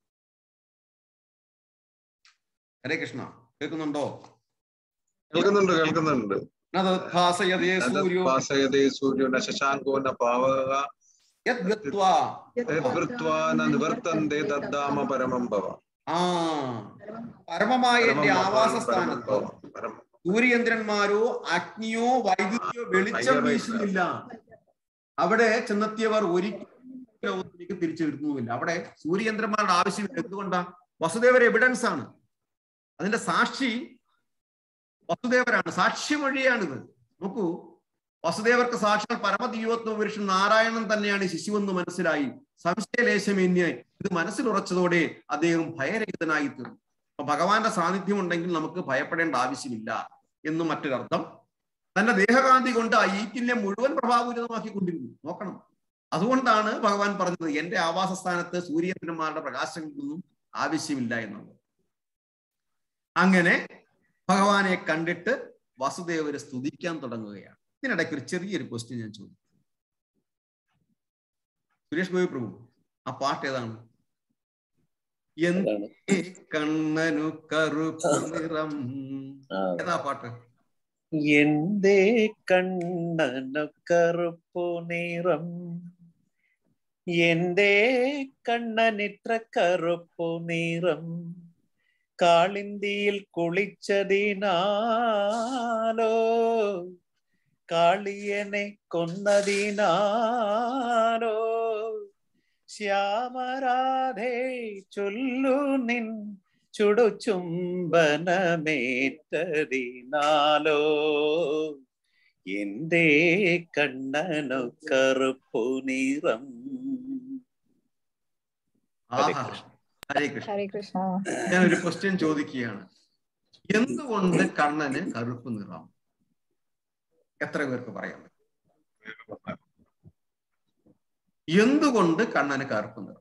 ഹരേ കൃഷ്ണ കേൾക്കുന്നുണ്ടോ കേൾക്കുന്നുണ്ട് കേൾക്കുന്നുണ്ട് ന തദ്ഭാസയതേ സൂര്യോ ഭാസയതേ സൂര്യോ ന ശശാങ്കോ ന പാവക യദ്ഗത്വാ യദ്വൃത്വാ ന നിവർത്തന്തേ തദ്ധാമ പരമം ഭവ ആ പരമമായ എന്റെ പരമം ആവാസ ഭവ, പരമം സ്ഥാനത്ത് ഭവ, പരമം. സൂര്യചന്ദ്രന്മാരോ അഗ്നിയോ വൈദ്യുതിയോ വെളിച്ചം ഭയങ്കര വീശുന്നില്ല അവിടെ ചെന്നെത്തിയവർ ഒരിക്കലും ലോകത്തിലേക്ക് തിരിച്ചു വരുന്നുമില്ല അവിടെ സൂര്യചന്ദ്രന്മാരുടെ ആവശ്യമില്ല എന്തുകൊണ്ടാ വസുദേവർ എവിഡൻസ് ആണ് അതിന്റെ സാക്ഷി വസുദേവരാണ് സാക്ഷ്യമൊഴിയാണിത് നോക്കൂ വസുദേവർക്ക് സാക്ഷാൽ പരമദീവത്വ പുരുഷൻ നാരായണൻ തന്നെയാണ് ഈ ശിശുവെന്ന് മനസ്സിലായി സംശയലേശമേന്യ ഇത് മനസ്സിലുറച്ചതോടെ അദ്ദേഹം ഭയരഹിതനായി തീർന്നു അപ്പൊ ഭഗവാന്റെ സാന്നിധ്യം ഉണ്ടെങ്കിൽ നമുക്ക് ഭയപ്പെടേണ്ട ആവശ്യമില്ല എന്നും മറ്റൊരർത്ഥം തന്റെ ദേഹകാന്തി കൊണ്ട് ആ ഈറ്റിനെ മുഴുവൻ പ്രഭാപൂരിതമാക്കിക്കൊണ്ടിരുന്നു നോക്കണം അതുകൊണ്ടാണ് ഭഗവാൻ പറഞ്ഞത് എന്റെ ആവാസ സ്ഥാനത്ത് സൂര്യചന്ദ്രന്മാരുടെ പ്രകാശങ്ങളൊന്നും ആവശ്യമില്ല എന്നുള്ളത് അങ്ങനെ ഭഗവാനെ കണ്ടിട്ട് വസുദേവരെ സ്തുതിക്കാൻ തുടങ്ങുകയാണ് ഇതിനിടയ്ക്ക് ഒരു ചെറിയൊരു ക്വസ്റ്റ്യൻ ഞാൻ ചോദിക്കും സുരേഷ് ഗോപി പ്രഭു ആ പാട്ട് ഏതാണ് അതാണ് എന്തേ കണ്ണനു കറുപ്പ് നിറം ആ ഏതാ പാട്ട് എന്തേ കണ്ണനു കറുപ്പു നിറം എന്തേ കണ്ണനിത്ര കറുപ്പു നിറം കാളിന്തിയിൽ കുളിച്ചതിനാലോ കാളിയനെ കൊന്നതിനാലോ ശ്യാമരാധേ ചൊല്ലു നിൻ ചുടുചുംബനമേറ്റതിനാലോ എന്റെ കണ്ണനു കറുപ്പു നിറം ഹരേ ആഹാ കൃഷ്ണ. ഹരേ കൃഷ്ണ ഹരേ കൃഷ്ണ ഞാൻ ഒരു ക്വസ്റ്റ്യൻ ചോദിക്കുകയാണ് എന്തുകൊണ്ട് കണ്ണന് കറുപ്പ് നിറം എത്ര പേർക്ക് പറയാം എന്തുകൊണ്ട് കണ്ണന് കറുപ്പ് നിറം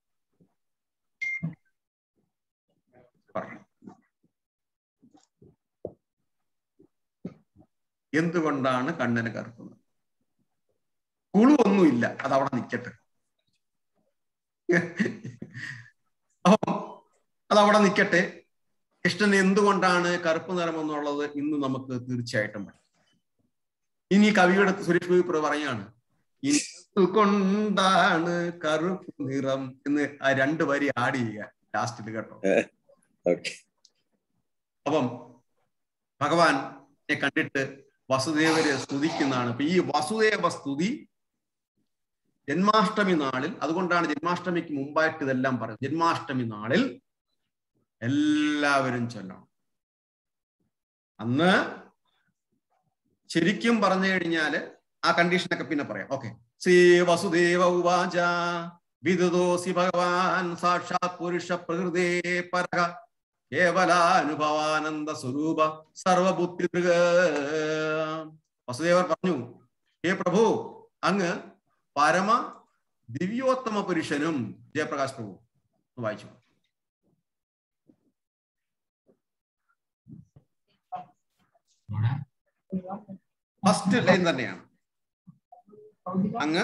പറയാം എന്തുകൊണ്ടാണ് കണ്ണന് കറുപ്പ് നിറം കുളു ഒന്നുമില്ല അത് അവിടെ നിൽക്കട്ടെ അപ്പം അത് അവിടെ നിൽക്കട്ടെ കൃഷ്ണൻ എന്തുകൊണ്ടാണ് കറുപ്പ് നിറം എന്നുള്ളത് ഇന്ന് നമുക്ക് തീർച്ചയായിട്ടും പഠിക്കാം ഇനി കവിയുടെ സുരേഷ് ഗോപി പ്ര പറയാണ് കൊണ്ടാണ് കറുപ്പ് നിറം എന്ന് ആ രണ്ട് വരി ആഡ് ചെയ്യുക ലാസ്റ്റിൽ കേട്ടോ ഓക്കെ അപ്പം ഭഗവാനെ കണ്ടിട്ട് വസുദേവരെ സ്തുതിക്കുന്നതാണ് അപ്പൊ ഈ വസുദേവ സ്തുതി ജന്മാഷ്ടമി നാളിൽ അതുകൊണ്ടാണ് ജന്മാഷ്ടമിക്ക് മുമ്പായിട്ട് ഇതെല്ലാം പറയുന്നത് ജന്മാഷ്ടമി നാളിൽ എല്ലാവരും ചൊല്ലണം അന്ന് ശരിക്കും പറഞ്ഞു കഴിഞ്ഞാല് ആ കണ്ടീഷനൊക്കെ പിന്നെ പറയാം ഓക്കെ ശ്രീ വസുദേവ ഉവാച വിദുദോസി ഭഗവാൻ സാക്ഷാത് പുരുഷ പ്രകൃതേ പരക കേവലാനുഭവാനന്ദ സ്വരൂപ സർവബുദ്ധി വസുദേവർ പറഞ്ഞു ഹേ പ്രഭു അങ്ങ് പരമ ദിവ്യോത്തമ പുരുഷനും ജയപ്രകാശ് പ്രഭു ഒന്ന് വായിച്ചു ഫസ്റ്റ് ലൈൻ തന്നെയാണ് അങ്ങ്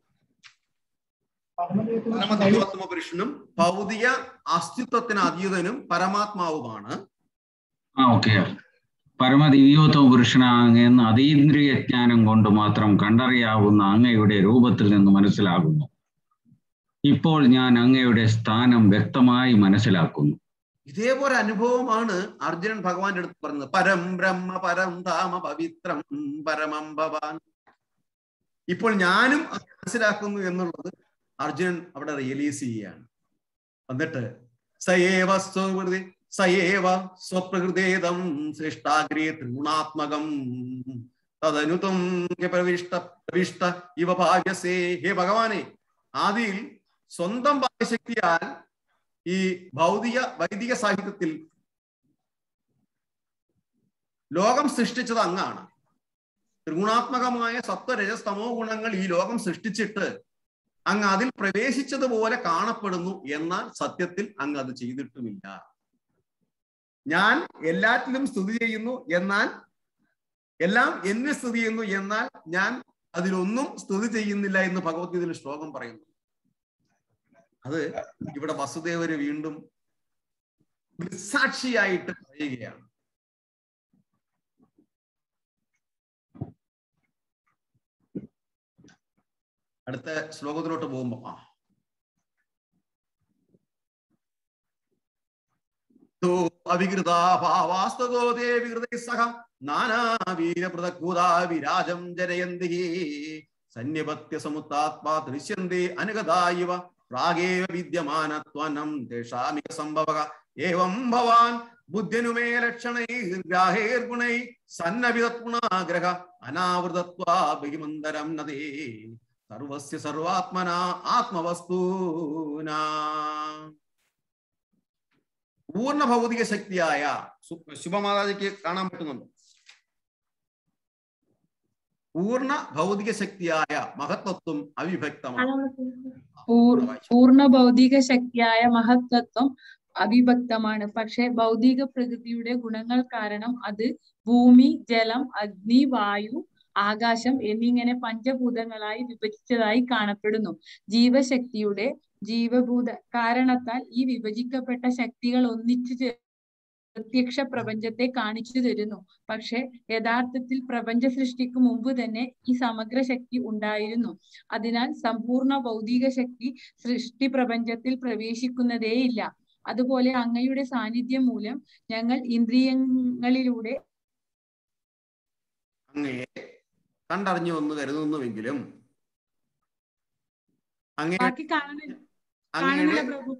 പരമ ദിവ്യോത്തമ പുരുഷനും ഭൗതിക അസ്തിത്വത്തിന് അതീതനും പരമാത്മാവുമാണ് ആ ഓക്കെ പരമദിവ്യോത്തമ പുരുഷനാങ്ങെന്ന് അതീന്ദ്രിയ ജ്ഞാനം കൊണ്ട് മാത്രം കണ്ടറിയാവുന്ന അങ്ങയുടെ രൂപത്തിൽ നിന്ന് മനസ്സിലാകുന്നു ഇപ്പോൾ ഞാൻ അങ്ങയുടെ സ്ഥാനം വ്യക്തമായി മനസ്സിലാക്കുന്നു ഇതേപോലെ അനുഭവമാണ് അർജുനൻ ഭഗവാന്റെ അടുത്ത് പറഞ്ഞത് പരം ബ്രഹ്മ പരം ധാമ പവിത്രം പരമം ഭവാൻ ഇപ്പോൾ ഞാനും അത് മനസ്സിലാക്കുന്നു എന്നുള്ളത് അർജുനൻ അവിടെ റിയലൈസ് ചെയ്യുകയാണ് എന്നിട്ട് സയേവ സ്വകൃതി സയേവ സ്വപ്രകൃതേതം സൃഷ്ടാഗ്രേ ത്രിഗുണാത്മകം തദനുതം പ്രവിഷ്ട പ്രവിഷ്ട ഇവ ഭാഗ്യസേ ഹേ ഭഗവാനെ ആദിയിൽ സ്വന്തം ഭാഗ്യശക്തിയാൽ ഈ ഭൗതിക വൈദിക സാഹിത്യത്തിൽ ലോകം സൃഷ്ടിച്ചത് അങ്ങാണ് ത്രിഗുണാത്മകമായ സത്വരജസ്തമോ ഗുണങ്ങൾ ഈ ലോകം സൃഷ്ടിച്ചിട്ട് അങ്ങ് അതിൽ പ്രവേശിച്ചതുപോലെ കാണപ്പെടുന്നു എന്നാൽ സത്യത്തിൽ അങ്ങ് അത് ചെയ്തിട്ടുമില്ല ഞാൻ എല്ലാറ്റിലും സ്തുതി ചെയ്യുന്നു എന്നാൽ എല്ലാം എന്നെ സ്തുതി ചെയ്യുന്നു എന്നാൽ ഞാൻ അതിലൊന്നും സ്തുതി ചെയ്യുന്നില്ല എന്ന് ഭഗവത്ഗീതയിൽ ശ്ലോകം പറയുന്നു അത് ഇവിടെ വസുദേവര് വീണ്ടും ദൃസാക്ഷിയായിട്ട് പറയുകയാണ് അടുത്ത ശ്ലോകത്തിലോട്ട് പോകുമ്പോ ആ അവികൃതാഭാവാസ്തോ ദേ വികൃതൈ സഹ നാനാവീരപൃതക്കൂതാ വിരാജം ജനയന്തി സന്യപത്യ സമുത്താത്മാ ദൃശ്യന്തി അനുഗതാ ഇവ പ്രാഗേവ വിദ്യമാനത്വനം തേഷാമിക സംഭവ ഏവം ഭവാൻ ബുദ്ധ്യനുമേ ലക്ഷണൈർഗ്രാഹേർഗുണൈ സന്നവിതത്ഗുണാഗ്രഹ അനാവൃതത്വാ ബഹിമന്തരം നദേ സർവസ്യ സർവാത്മന ആത്മവസ്തൂന പൂർണ്ണ ഭൗതിക ശക്തിയായ സു- ശുഭമാതാജിക്ക് കാണാൻ പറ്റുന്നുണ്ടോ പൂർണ്ണ ഭൗതിക ശക്തിയായ മഹത്വത്വം അവിഭക്തമാണ് പൂർ- വായിച്ചു. പൂർണ്ണ ഭൗതിക ശക്തിയായ മഹത്തത്വം അവിഭക്തമാണ് പക്ഷെ ഭൗതിക പ്രകൃതിയുടെ ഗുണങ്ങൾ കാരണം അത് ഭൂമി ജലം അഗ്നി വായു ആകാശം എന്നിങ്ങനെ പഞ്ചഭൂതങ്ങളായി വിഭജിച്ചതായി കാണപ്പെടുന്നു ജീവശക്തിയുടെ ജീവഭൂത കാരണത്താൽ ഈ വിഭജിക്കപ്പെട്ട ശക്തികൾ ഒന്നിച്ചു ചേ പ്രത്യക്ഷ പ്രപഞ്ചത്തെ കാണിച്ചു തരുന്നു പക്ഷെ യഥാർത്ഥത്തിൽ പ്രപഞ്ച സൃഷ്ടിക്ക് മുമ്പ് തന്നെ ഈ സമഗ്ര ശക്തി ഉണ്ടായിരുന്നു അതിനാൽ സമ്പൂർണ്ണ ഭൗതിക ശക്തി സൃഷ്ടി പ്രപഞ്ചത്തിൽ പ്രവേശിക്കുന്നതേയില്ല അതുപോലെ അങ്ങയുടെ സാന്നിധ്യം മൂലം ഞങ്ങൾ ഇന്ദ്രിയങ്ങളിലൂടെ അങ്ങയെ കണ്ടറിഞ്ഞു എന്ന് കരുതുന്നുവെങ്കിലും അങ്ങേ ബാക്കി കാണുന്നില്ല അങ്ങയുടെ കാണുന്നില്ല പ്രഭു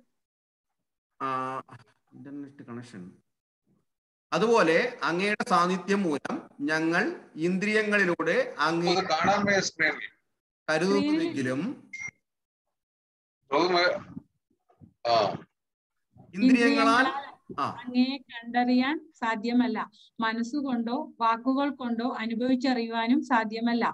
ഇന്റർനെറ്റ് കണക്ഷൻ അതുപോലെ അങ്ങയുടെ സാന്നിധ്യം മൂലം ഞങ്ങൾ ഇന്ദ്രിയങ്ങളിലൂടെ അങ്ങേ അത് കാണാൻ വയ്യ സ്ക്രീനിൽ കരുതുന്നുവെങ്കിലും പ്രഭു മ- ആ ഇന്ദ്രിയങ്ങളാൽ ആ അങ്ങയെ കണ്ടറിയാൻ സാധ്യമല്ല മനസ്സുകൊണ്ടോ വാക്കുകൾ കൊണ്ടോ അനുഭവിച്ചറിയുവാനും സാധ്യമല്ല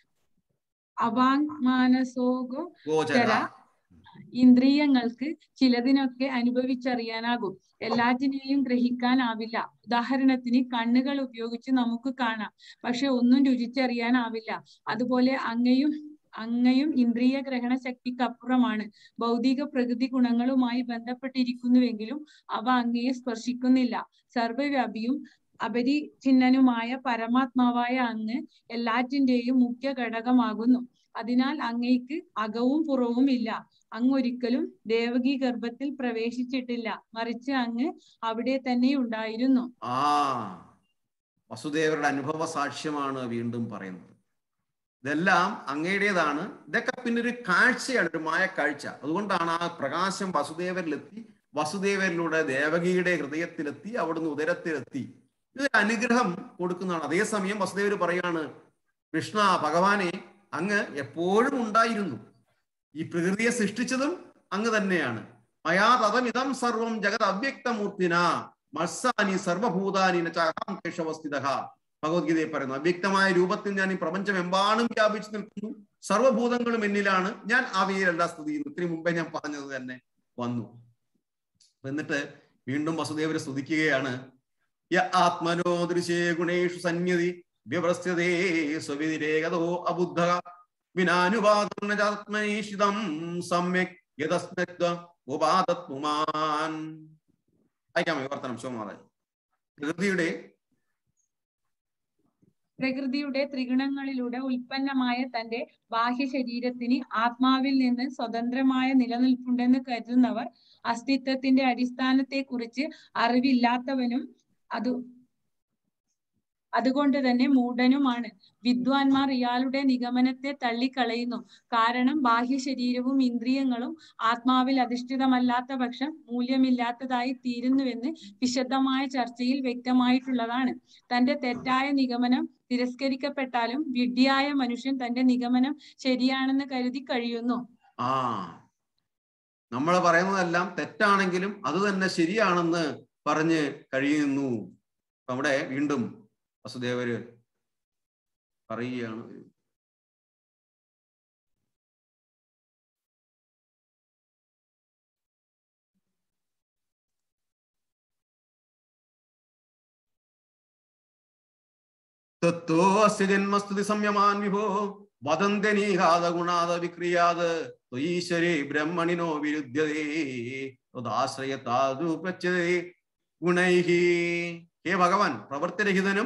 അവാങ്മാനസോഗോ ഗോചര ഇന്ദ്രിയങ്ങൾക്ക് ചിലതിനൊക്കെ അനുഭവിച്ചറിയാനാകും എല്ലാറ്റിനെയും ഗ്രഹിക്കാനാവില്ല ഉദാഹരണത്തിന് കണ്ണുകൾ ഉപയോഗിച്ച് നമുക്ക് കാണാം പക്ഷെ ഒന്നും രുചിച്ചറിയാനാവില്ല അതുപോലെ അങ്ങയും അങ്ങയും ഇന്ദ്രിയ ഗ്രഹണ ശക്തിക്കപ്പുറമാണ് ഭൗതിക പ്രകൃതി ഗുണങ്ങളുമായി ബന്ധപ്പെട്ടിരിക്കുന്നുവെങ്കിലും അവ അങ്ങയെ സ്പർശിക്കുന്നില്ല സർവവ്യാപിയും അപരിചിന്നനുമായ പരമാത്മാവായ അങ്ങ് എല്ലാറ്റിന്റെയും മുഖ്യ ഘടകമാകുന്നു അതിനാൽ അങ്ങയ്ക്ക് അകവും പുറവും ഇല്ല അങ്ങ് ഒരിക്കലും ദേവകി ഗർഭത്തിൽ പ്രവേശിച്ചിട്ടില്ല മറിച്ച് അങ്ങ് അവിടെ തന്നെ ഉണ്ടായിരുന്നു ആ വസുദേവരുടെ അനുഭവ സാക്ഷ്യമാണ് വീണ്ടും പറയുന്നത് ഇതെല്ലാം അങ്ങയുടേതാണ് ഇതൊക്കെ പിന്നെ ഒരു കാഴ്ചയാണ് ഒരു മായ കാഴ്ച അതുകൊണ്ടാണ് ആ പ്രകാശം വസുദേവരിലെത്തി വസുദേവരിലൂടെ ദേവകിയുടെ ഹൃദയത്തിലെത്തി അവിടുന്ന് ഉദരത്തിലെത്തി ഇത് അനുഗ്രഹം കൊടുക്കുന്നതാണ് അതേസമയം വസുദേവർ പറയാണ് കൃഷ്ണ ഭഗവാനെ അങ്ങ് എപ്പോഴും ഉണ്ടായിരുന്നു ഈ പ്രകൃതിയെ സൃഷ്ടിച്ചതും അങ്ങ് തന്നെയാണ് മയാ തതമിതം സർവം ജഗത് അവ്യക്തമൂർത്തിന മത്സാനി സർവഭൂതാനി നചാഹം കേശവസ്ഥിത ഭഗവത്ഗീതയിൽ പറയുന്നു അവ്യക്തമായ രൂപത്തിൽ ഞാൻ ഈ പ്രപഞ്ചമെമ്പാടും വ്യാപിച്ചു നിൽക്കുന്നു സർവഭൂതങ്ങളും എന്നിലാണ് ഞാൻ അവയിലല്ല സ്ഥിതി ചെയ്യുന്നു ഇത്തിരി മുമ്പേ ഞാൻ പറഞ്ഞത് തന്നെ വന്നു എന്നിട്ട് വീണ്ടും വസുദേവരെ സ്തുതിക്കുകയാണ് യ ആത്മനോ ദൃശേ ഗുണേഷു സന്യതി വ്യവസ്ഥതേ സ്വവിരേകതോ അബുദ്ധ വിനാനുപാതം സമ്യക് യതസ്നഗ്ധ ഉപാദത്വമാൻ വായിക്കാമോ വിവർത്തനം ശോമാതാജ് പ്രകൃതിയുടെ പ്രകൃതിയുടെ ത്രിഗുണങ്ങളിലൂടെ ഉൽപ്പന്നമായ തന്റെ ബാഹ്യ ശരീരത്തിന് ആത്മാവിൽ നിന്ന് സ്വതന്ത്രമായ നിലനിൽപ്പുണ്ടെന്ന് കരുതുന്നവർ അസ്തിത്വത്തിന്റെ അടിസ്ഥാനത്തെക്കുറിച്ച് അറിവില്ലാത്തവനും അത് അതുകൊണ്ട് തന്നെ മൂഢനുമാണ് വിദ്വാൻമാർ ഇയാളുടെ നിഗമനത്തെ തള്ളിക്കളയുന്നു കാരണം ബാഹ്യ ശരീരവും ഇന്ദ്രിയങ്ങളും ആത്മാവിൽ അധിഷ്ഠിതമല്ലാത്ത പക്ഷം മൂല്യമില്ലാത്തതായി തീരുന്നുവെന്ന് വിശദമായ ചർച്ചയിൽ വ്യക്തമായിട്ടുള്ളതാണ് തന്റെ തെറ്റായ നിഗമനം തിരസ്കരിക്കപ്പെട്ടാലും വിഡ്ഢിയായ മനുഷ്യൻ തന്റെ നിഗമനം ശരിയാണെന്ന് കരുതി കഴിയുന്നു ആ നമ്മൾ പറയുന്നതെല്ലാം തെറ്റാണെങ്കിലും അത് തന്നെ ശരിയാണെന്ന് പറഞ്ഞ് കഴിയുന്നു അവിടെ വീണ്ടും വസുദേവര് പറയുകയാണ് തത്വസ്യ ജന്മസ്തുതി സംയമാൻ വിഭോ വദന്ത്യനീഹാത ഗുണാത വിക്രിയാത് ത്വയീശ്വരേ ബ്രഹ്മണിനോ വിരുദ്ധ്യതേ തദാശ്രയത്താതു പ്രച്യതേ ഗുണൈഹി ഹേ ഭഗവാൻ പ്രവൃത്തിരഹിതനും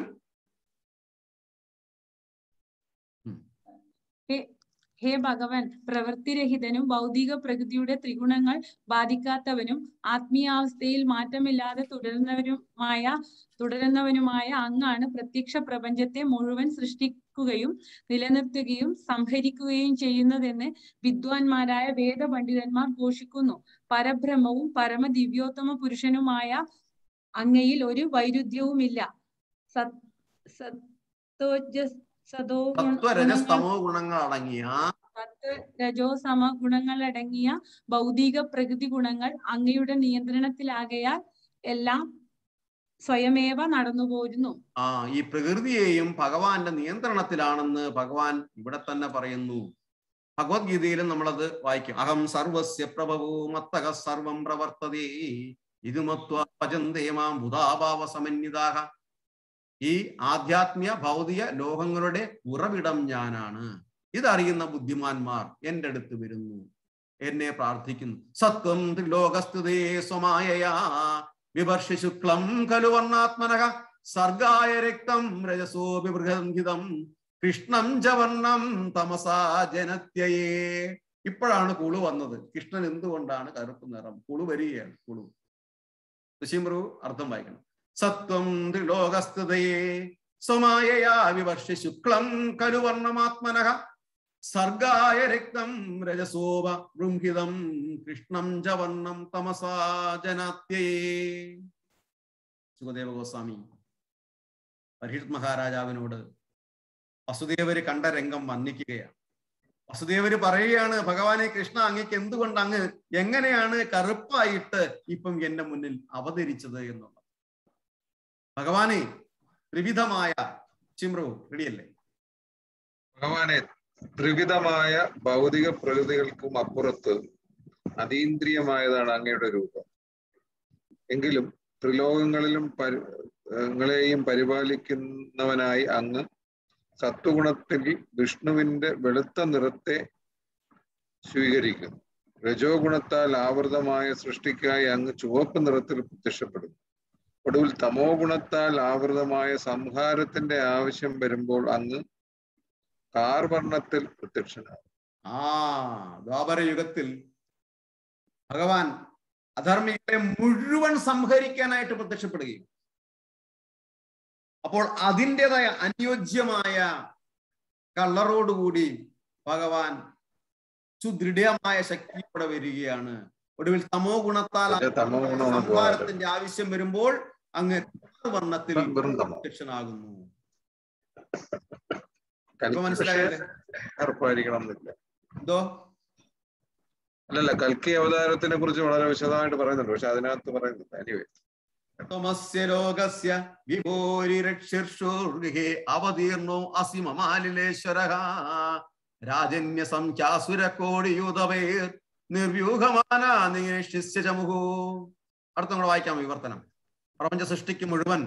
ഹേ ഭഗവാൻ പ്രവൃത്തിരഹിതനും ഭൗതിക പ്രകൃതിയുടെ ത്രിഗുണങ്ങൾ ബാധിക്കാത്തവനും ആത്മീയാവസ്ഥയിൽ മാറ്റമില്ലാതെ തുടരുന്നവനുമായ തുടരുന്നവനുമായ അങ്ങാണ് പ്രത്യക്ഷ പ്രപഞ്ചത്തെ മുഴുവൻ സൃഷ്ടിക്കുകയും നിലനിർത്തുകയും സംഹരിക്കുകയും ചെയ്യുന്നതെന്ന് വിദ്വാൻമാരായ വേദപണ്ഡിതന്മാർ ഘോഷിക്കുന്നു പരബ്രഹ്മവും പരമദിവ്യോത്തമ പുരുഷനുമായ അങ്ങയിൽ ഒരു വൈരുദ്ധ്യവുമില്ല സത് സത്തോജസ് സതോ തത്വരജസ്തമോ ഗുണങ്ങൾ അടങ്ങിയ സത്വ രജോ സമ ഗുണങ്ങളടങ്ങിയ ഭൗതിക പ്രകൃതി ഗുണങ്ങൾ അങ്ങയുടെ നിയന്ത്രണത്തിലാകയാൽ എല്ലാം സ്വയമേവ നടന്നുപോരുന്നു ആ ഈ പ്രകൃതിയെയും ഭഗവാന്റെ നിയന്ത്രണത്തിലാണെന്ന് ഭഗവാൻ ഇവിടെ തന്നെ പറയുന്നു ഭഗവത്ഗീതയിലും നമ്മളത് വായിക്കും അഹം സർവസ്യ പ്രഭവോ മത്തക സർവം പ്രവർത്തതേ ഇത് മത്വാ ഭജന്തേ മാം ബുധാഭാവ സമന്വിതാഹ ഈ ആധ്യാത്മിക ഭൗതിക ലോകങ്ങളുടെ ഉറവിടം ഞാനാണ് ഇതറിയുന്ന ബുദ്ധിമാന്മാർ എൻ്റെ അടുത്ത് വരുന്നു എന്നെ പ്രാർത്ഥിക്കുന്നു സത്വം ത്രിലോകസ്തുതേ സ്വമായയാ വിവർഷി ശുക്ലം ഖലു വർണ്ണാത്മനഃ സർഗായ രക്തം രജസോപി ബൃഹന്ധിതം കൃഷ്ണം ച വർണ്ണം തമസാ ജനത്യയേ ഇപ്പോഴാണ് കുളു വന്നത് കൃഷ്ണൻ എന്തുകൊണ്ടാണ് കറുപ്പ് നിറം കുളു വരികയാണ് കുളു ഋഷിമ്രു അർത്ഥം വായിക്കണം സത്വം ത്രിലോകസ്തുതയേ സ്വമായയാ വിവർഷി ശുക്ലം ഖലു വർണ്ണമാത്മനഃ സർഗായ രക്തം രജസോപ ബൃംഹിതം കൃഷ്ണം ച വർണ്ണം തമസാ ജനാത്യേ സുഖദേവ ഗോസ്വാമി പരീക്ഷത് മഹാരാജാവിനോട് വസുദേവര് കണ്ട രംഗം വർണ്ണിക്കുകയാണ് വസുദേവര് പറയുകയാണ് ഭഗവാനെ കൃഷ്ണ അങ്ങക്ക് എന്തുകൊണ്ട് അങ്ങ് എങ്ങനെയാണ് കറുപ്പായിട്ട് ഇപ്പം എന്റെ മുന്നിൽ അവതരിച്ചത് എന്നുള്ളത് ഭഗവാനെ ത്രിവിധമായ ചിമ്രു റെഡിയല്ലേ ഭഗവാനെ ത്രിവിധമായ ഭൗതിക പ്രകൃതികൾക്കും അപ്പുറത്ത് അതീന്ദ്രിയമായതാണ് അങ്ങയുടെ രൂപം എങ്കിലും ത്രിലോകങ്ങളിലും പരി ങ്ങളെയും പരിപാലിക്കുന്നവനായി അങ്ങ് സത്വഗുണത്തിൽ വിഷ്ണുവിന്റെ വെളുത്ത നിറത്തെ സ്വീകരിക്കുന്നു രജോ ഗുണത്താൽ ആവൃതമായ സൃഷ്ടിക്കായി അങ്ങ് ചുവപ്പ് നിറത്തിൽ പ്രത്യക്ഷപ്പെടുന്നു ഒടുവിൽ തമോ ഗുണത്താൽ ആവൃതമായ സംഹാരത്തിന്റെ ആവശ്യം വരുമ്പോൾ അങ്ങ് കാർവർണ്ണത്തിൽ പ്രത്യക്ഷനാകും ആ ദ്വാപര യുഗത്തിൽ ഭഗവാൻ അധർമ്മികളെ മുഴുവൻ സംഹരിക്കാനായിട്ട് പ്രത്യക്ഷപ്പെടുകയും അപ്പോൾ അതിൻ്റെതായ അനുയോജ്യമായ കളറോടുകൂടി ഭഗവാൻ സുദൃഢമായ ശക്തിയോടെ വരികയാണ് ഒടുവിൽ തമോ ഗുണത്താൽ പക്ഷേ തമോ ഗുണമാണ് സംഹാരത്തിന്റെ ആവശ്യം വരുമ്പോൾ അങ്ങ് വർണ്ണത്തിൽ വെറും തമോ. പ്രത്യക്ഷനാകുന്നു കൽക്കി ഇപ്പൊ മനസ്സിലായല്ലേ ഉറപ്പായിരിക്കണം എന്നില്ല എന്തോ അല്ലല്ല കൽക്കി അവതാരത്തിനെ കുറിച്ച് വളരെ വിശദമായിട്ട് പറയുന്നുണ്ട് പക്ഷെ അതിനകത്ത് പറയുന്നില്ല എനിവേ തമസ്യ ലോകസ്യ വിഭോരിരക്ഷിർഷുർഗൃഹേ അവതീർണോ അസിമമാലിലേശ്വര രാജന്യ സംഖ്യാസുര കോടിയുതവേർ നിർവ്യൂഹമാന നിശിസ്യ ചമുഹു അടുത്ത കൂടെ വായിക്കാം വിവർത്തനം പ്രപഞ്ച സൃഷ്ടിക്ക് മുഴുവൻ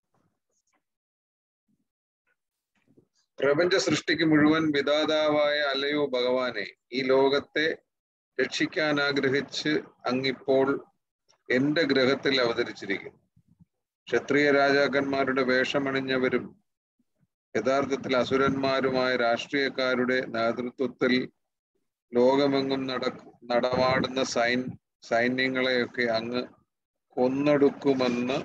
പ്രപഞ്ച സൃഷ്ടിക്ക് മുഴുവൻ വിധാതാവായ അല്ലയോ ഭഗവാനെ ഈ ലോകത്തെ രക്ഷിക്കാൻ ആഗ്രഹിച്ച് അങ്ങിപ്പോൾ എന്റെ ഗ്രഹത്തിൽ അവതരിച്ചിരിക്കുന്നു ക്ഷത്രിയ രാജാക്കന്മാരുടെ വേഷമണിഞ്ഞവരും യഥാർത്ഥത്തിൽ അസുരന്മാരുമായ രാഷ്ട്രീയക്കാരുടെ നേതൃത്വത്തിൽ ലോകമെങ്ങും നട നടമാടുന്ന സൈൻ സൈന്യങ്ങളെയൊക്കെ അങ്ങ് കൊന്നൊടുക്കുമെന്ന്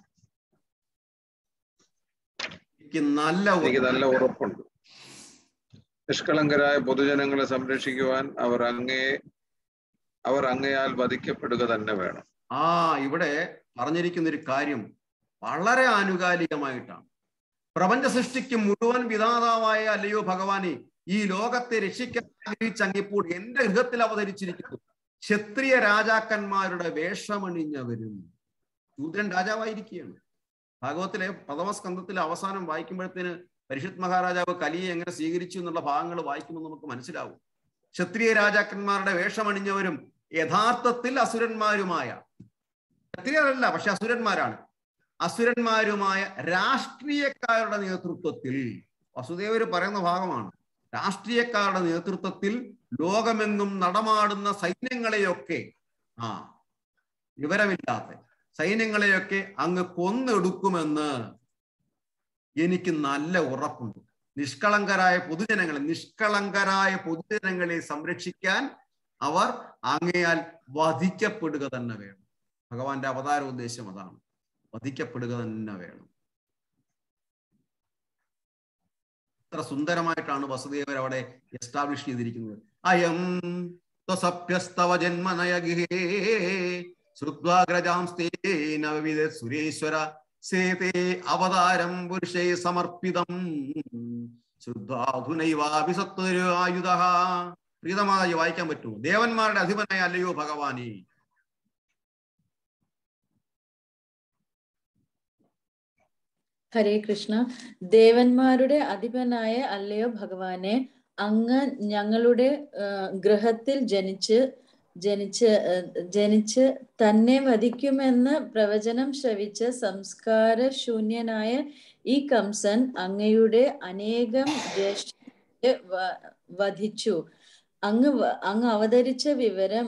എനിക്ക് നല്ല എനിക്ക് ഉറപ്പ്. നല്ല ഉറപ്പുണ്ട് നിഷ്കളങ്കരായ പൊതുജനങ്ങളെ സംരക്ഷിക്കുവാൻ അവർ അങ്ങയെ അവർ അങ്ങയാൽ വധിക്കപ്പെടുക തന്നെ വേണം ആ ഇവിടെ പറഞ്ഞിരിക്കുന്ന ഒരു കാര്യം വളരെ ആനുകാലികമായിട്ടാണ് പ്രപഞ്ച സൃഷ്ടിക്ക് മുഴുവൻ വിധാതാവായ അല്ലയോ ഭഗവാനെ ഈ ലോകത്തെ രക്ഷിക്കാൻ ആഗ്രഹിച്ചങ്ങിപ്പോൾ എന്റെ ഗൃഹത്തിൽ അവതരിച്ചിരിക്കുന്നു ക്ഷത്രിയ രാജാക്കന്മാരുടെ വേഷമണിഞ്ഞവരും ശൂദ്രൻ രാജാവായിരിക്കുകയാണ് ഭാഗവത്തിലെ പ്രഥമ സ്കന്ധത്തിലെ അവസാനം വായിക്കുമ്പോഴത്തേന് പരിഷത്ത് മഹാരാജാവ് കലിയെ എങ്ങനെ സ്വീകരിച്ചു എന്നുള്ള ഭാഗങ്ങൾ വായിക്കുമ്പോൾ നമുക്ക് മനസ്സിലാവും ക്ഷത്രിയ രാജാക്കന്മാരുടെ വേഷമണിഞ്ഞവരും യഥാർത്ഥത്തിൽ അസുരന്മാരുമായ ക്ഷത്രിയരല്ല പക്ഷെ അസുരന്മാരാണ് അസുരന്മാരുമായ രാഷ്ട്രീയക്കാരുടെ നേതൃത്വത്തിൽ വസുദേവര് പറയുന്ന ഭാഗമാണ് രാഷ്ട്രീയക്കാരുടെ നേതൃത്വത്തിൽ ലോകമെങ്ങും നടമാടുന്ന സൈന്യങ്ങളെയൊക്കെ ആ വിവരമില്ലാത്ത സൈന്യങ്ങളെയൊക്കെ അങ്ങ് കൊന്നെടുക്കുമെന്ന് എനിക്ക് നല്ല ഉറപ്പുണ്ട് നിഷ്കളങ്കരായ പൊതുജനങ്ങളെ നിഷ്കളങ്കരായ പൊതുജനങ്ങളെ സംരക്ഷിക്കാൻ അവർ അങ്ങയാൽ വധിക്കപ്പെടുക തന്നെ വേണം ഭഗവാന്റെ അവതാര ഉദ്ദേശം അതാണ് വധിക്കപ്പെടുക തന്നെ വേണം എത്ര സുന്ദരമായിട്ടാണ് വസുദേവർ അവിടെ എസ്റ്റാബ്ലിഷ് ചെയ്തിരിക്കുന്നത് അയം ത്വസഭ്യസ്തവ ജന്മനയഗിഹേ ശ്രുത്വാഗ്രജാംസ്തേനവിധ സുരേശ്വര സേതേ അവതാരം പുരുഷേ സമർപ്പിതം ശുദ്ധാധുനൈവാഭിസത്വരു ആയുധ പ്രീതമായി വായിക്കാൻ പറ്റുമോ ദേവന്മാരുടെ അധിപനായ അല്ലയോ ഭഗവാനെ ഹരേ കൃഷ്ണ ദേവന്മാരുടെ അധിപനായ അല്ലയോ ഭഗവാനെ അങ്ങ് ഞങ്ങളുടെ ആ, ഗൃഹത്തിൽ ജനിച്ച് ജനിച്ച് ഏഹ്, ജനിച്ച് തന്നെ വധിക്കുമെന്ന് പ്രവചനം ശ്രവിച്ച സംസ്കാരശൂന്യനായ ഈ കംസൻ അങ്ങയുടെ അനേകം ജ്യേഷ്ഠരെ വ- വധിച്ചു അങ്ങ് വ- അങ്ങ് അവതരിച്ച വിവരം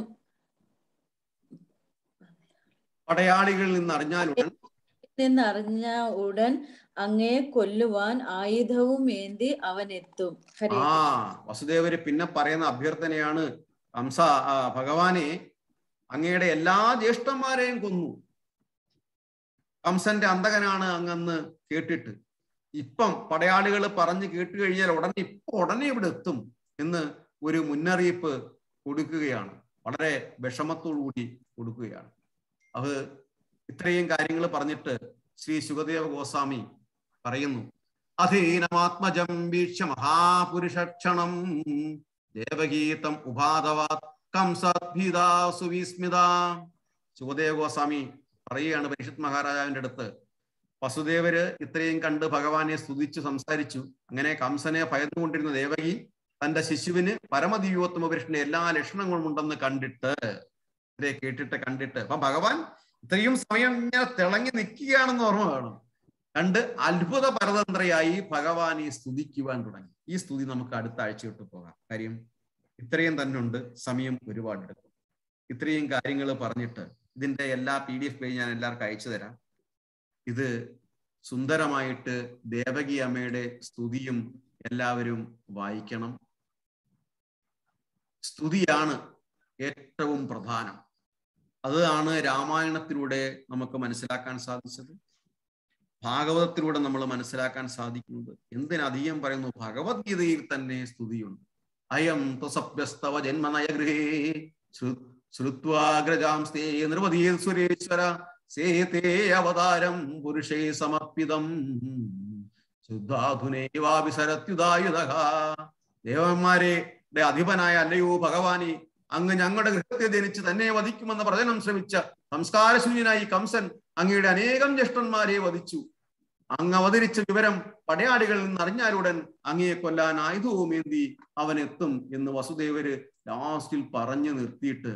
പടയാളികളിൽ നിന്ന് അറിഞ്ഞാലുടൻ നിന്നറിഞ്ഞ ഉടൻ അങ്ങയെ കൊല്ലുവാൻ ആയുധവും ഏന്തി അവൻ എത്തും ഹരേ ആ വസുദേവര് പിന്നെ പറയുന്ന അഭ്യർത്ഥനയാണ് ഹംസ ആ, ഭഗവാനെ അങ്ങയുടെ എല്ലാ ജ്യേഷ്ഠന്മാരെയും കൊന്നു കംസന്റെ അന്തകനാണ് അങ്ങന്ന് കേട്ടിട്ട് ഇപ്പം പടയാളികൾ പറഞ്ഞു കേട്ട് കഴിഞ്ഞാൽ ഉടനെ ഇപ്പൊ ഉടനെ ഇവിടെ എത്തും എന്ന് ഒരു മുന്നറിയിപ്പ് കൊടുക്കുകയാണ് വളരെ വിഷമത്തോടു കൂടി കൊടുക്കുകയാണ് അത് ഇത്രയും കാര്യങ്ങൾ പറഞ്ഞിട്ട് ശ്രീ സുഖദേവ ഗോസ്വാമി പറയുന്നു അധീനമാത്മജം വീക്ഷ്യ മഹാപുരുഷക്ഷണം ദേവഗീതം ഉപാധവാത് കംസദ്ഭീതാ സുവിസ്മിത സുഖദേവ ഗോസ്വാമി പറയുകയാണ് പരീക്ഷത് മഹാരാജാവിന്റെ അടുത്ത് വസുദേവര് ഇത്രയും കണ്ട് ഭഗവാനെ സ്തുതിച്ചു സംസാരിച്ചു അങ്ങനെ കംസനെ ഭയന്നുകൊണ്ടിരുന്ന ദേവകി തന്റെ ശിശുവിന് പരമദിവ്യോത്തമ പുരുഷന്റെ എല്ലാ ലക്ഷണങ്ങളും ഉണ്ടെന്ന് കണ്ടിട്ട് ഇതേ കേട്ടിട്ട് കണ്ടിട്ട് അപ്പൊ ഭഗവാൻ ഇത്രയും സമയം ഇങ്ങനെ തിളങ്ങി നിൽക്കുകയാണെന്ന് ഓർമ്മ വേണം കണ്ട് അത്ഭുത പരതന്ത്രയായി ഭഗവാനെ സ്തുതിക്കുവാൻ തുടങ്ങി ഈ സ്തുതി നമുക്ക് അടുത്ത ആഴ്ചയോട്ട് പോകാം കാര്യം ഇത്രയും തന്നെ ഉണ്ട് സമയം ഒരുപാട് എടുക്കും ഇത്രയും കാര്യങ്ങൾ പറഞ്ഞിട്ട് ഇതിന്റെ എല്ലാ പി ഡി എഫ് പേജ് ഞാൻ എല്ലാവർക്കും അയച്ചു തരാം ഇത് സുന്ദരമായിട്ട് ദേവകി അമ്മയുടെ സ്തുതിയും എല്ലാവരും വായിക്കണം സ്തുതിയാണ് ഏറ്റവും പ്രധാനം അതാണ് രാമായണത്തിലൂടെ നമുക്ക് മനസ്സിലാക്കാൻ സാധിച്ചത് ഭാഗവതത്തിലൂടെ നമ്മൾ മനസ്സിലാക്കാൻ സാധിക്കുന്നത് എന്തിനധികം പറയുന്നു ഭഗവത്ഗീതയിൽ തന്നെ സ്തുതിയുണ്ട് അയം ത്വസഭ്യസ്തവ ജന്മനയഗൃഹേ ശ്രുത്വാഗ്രജാംസ്തേ നിർവതീ സുരേശ്വര സേതേ അവതാരം പുരുഷേ സമർപ്പിതം ശുദ്ധാധുനൈവാഭിസരത്യുദായുധ ദേവന്മാരെ അധിപനായ അല്ലയോ ഭഗവാനെ അങ്ങ് ഞങ്ങളുടെ ഗൃഹത്തെ ജനിച്ച് തന്നെ വധിക്കുമെന്ന് പ്രചനം ശ്രമിച്ച സംസ്കാരശൂന്യനായി കംസൻ അങ്ങയുടെ അനേകം ജ്യേഷ്ഠന്മാരെ വധിച്ചു അങ്ങ് അവതരിച്ച വിവരം പടയാളികളിൽ നിന്ന് അറിഞ്ഞാലുടൻ അങ്ങയെ കൊല്ലാൻ ആയുധവുമേന്തി അവൻ എത്തും എന്ന് വസുദേവര് ലാസ്റ്റിൽ പറഞ്ഞു നിർത്തിയിട്ട്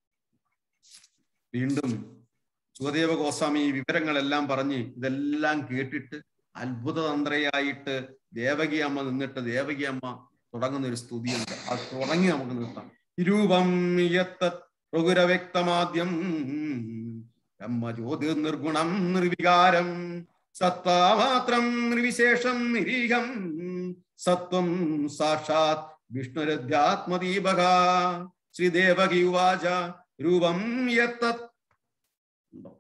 വീണ്ടും സുഖദേവ ഗോസ്വാമി ഈ വിവരങ്ങളെല്ലാം പറഞ്ഞ് ഇതെല്ലാം കേട്ടിട്ട് അത്ഭുതതന്ത്രയായിട്ട് ദേവകി അമ്മ നിന്നിട്ട് ദേവകി അമ്മ തുടങ്ങുന്ന ഒരു സ്തുതിയുണ്ട് അത് തുടങ്ങി നമുക്ക് നിർത്താം രൂപം യത്തത് പ്രകുരവ്യക്തമാദ്യം ബ്രഹ്മജ്യോതി നിർഗുണം നിർവികാരം സത്താമാത്രം നിർവിശേഷം നിരീഹം സത്വം സാക്ഷാത് വിഷ്ണുരധ്യാത്മദീപക ശ്രീദേവകി ഉവാച രൂപം യത്തത് ഉണ്ടോ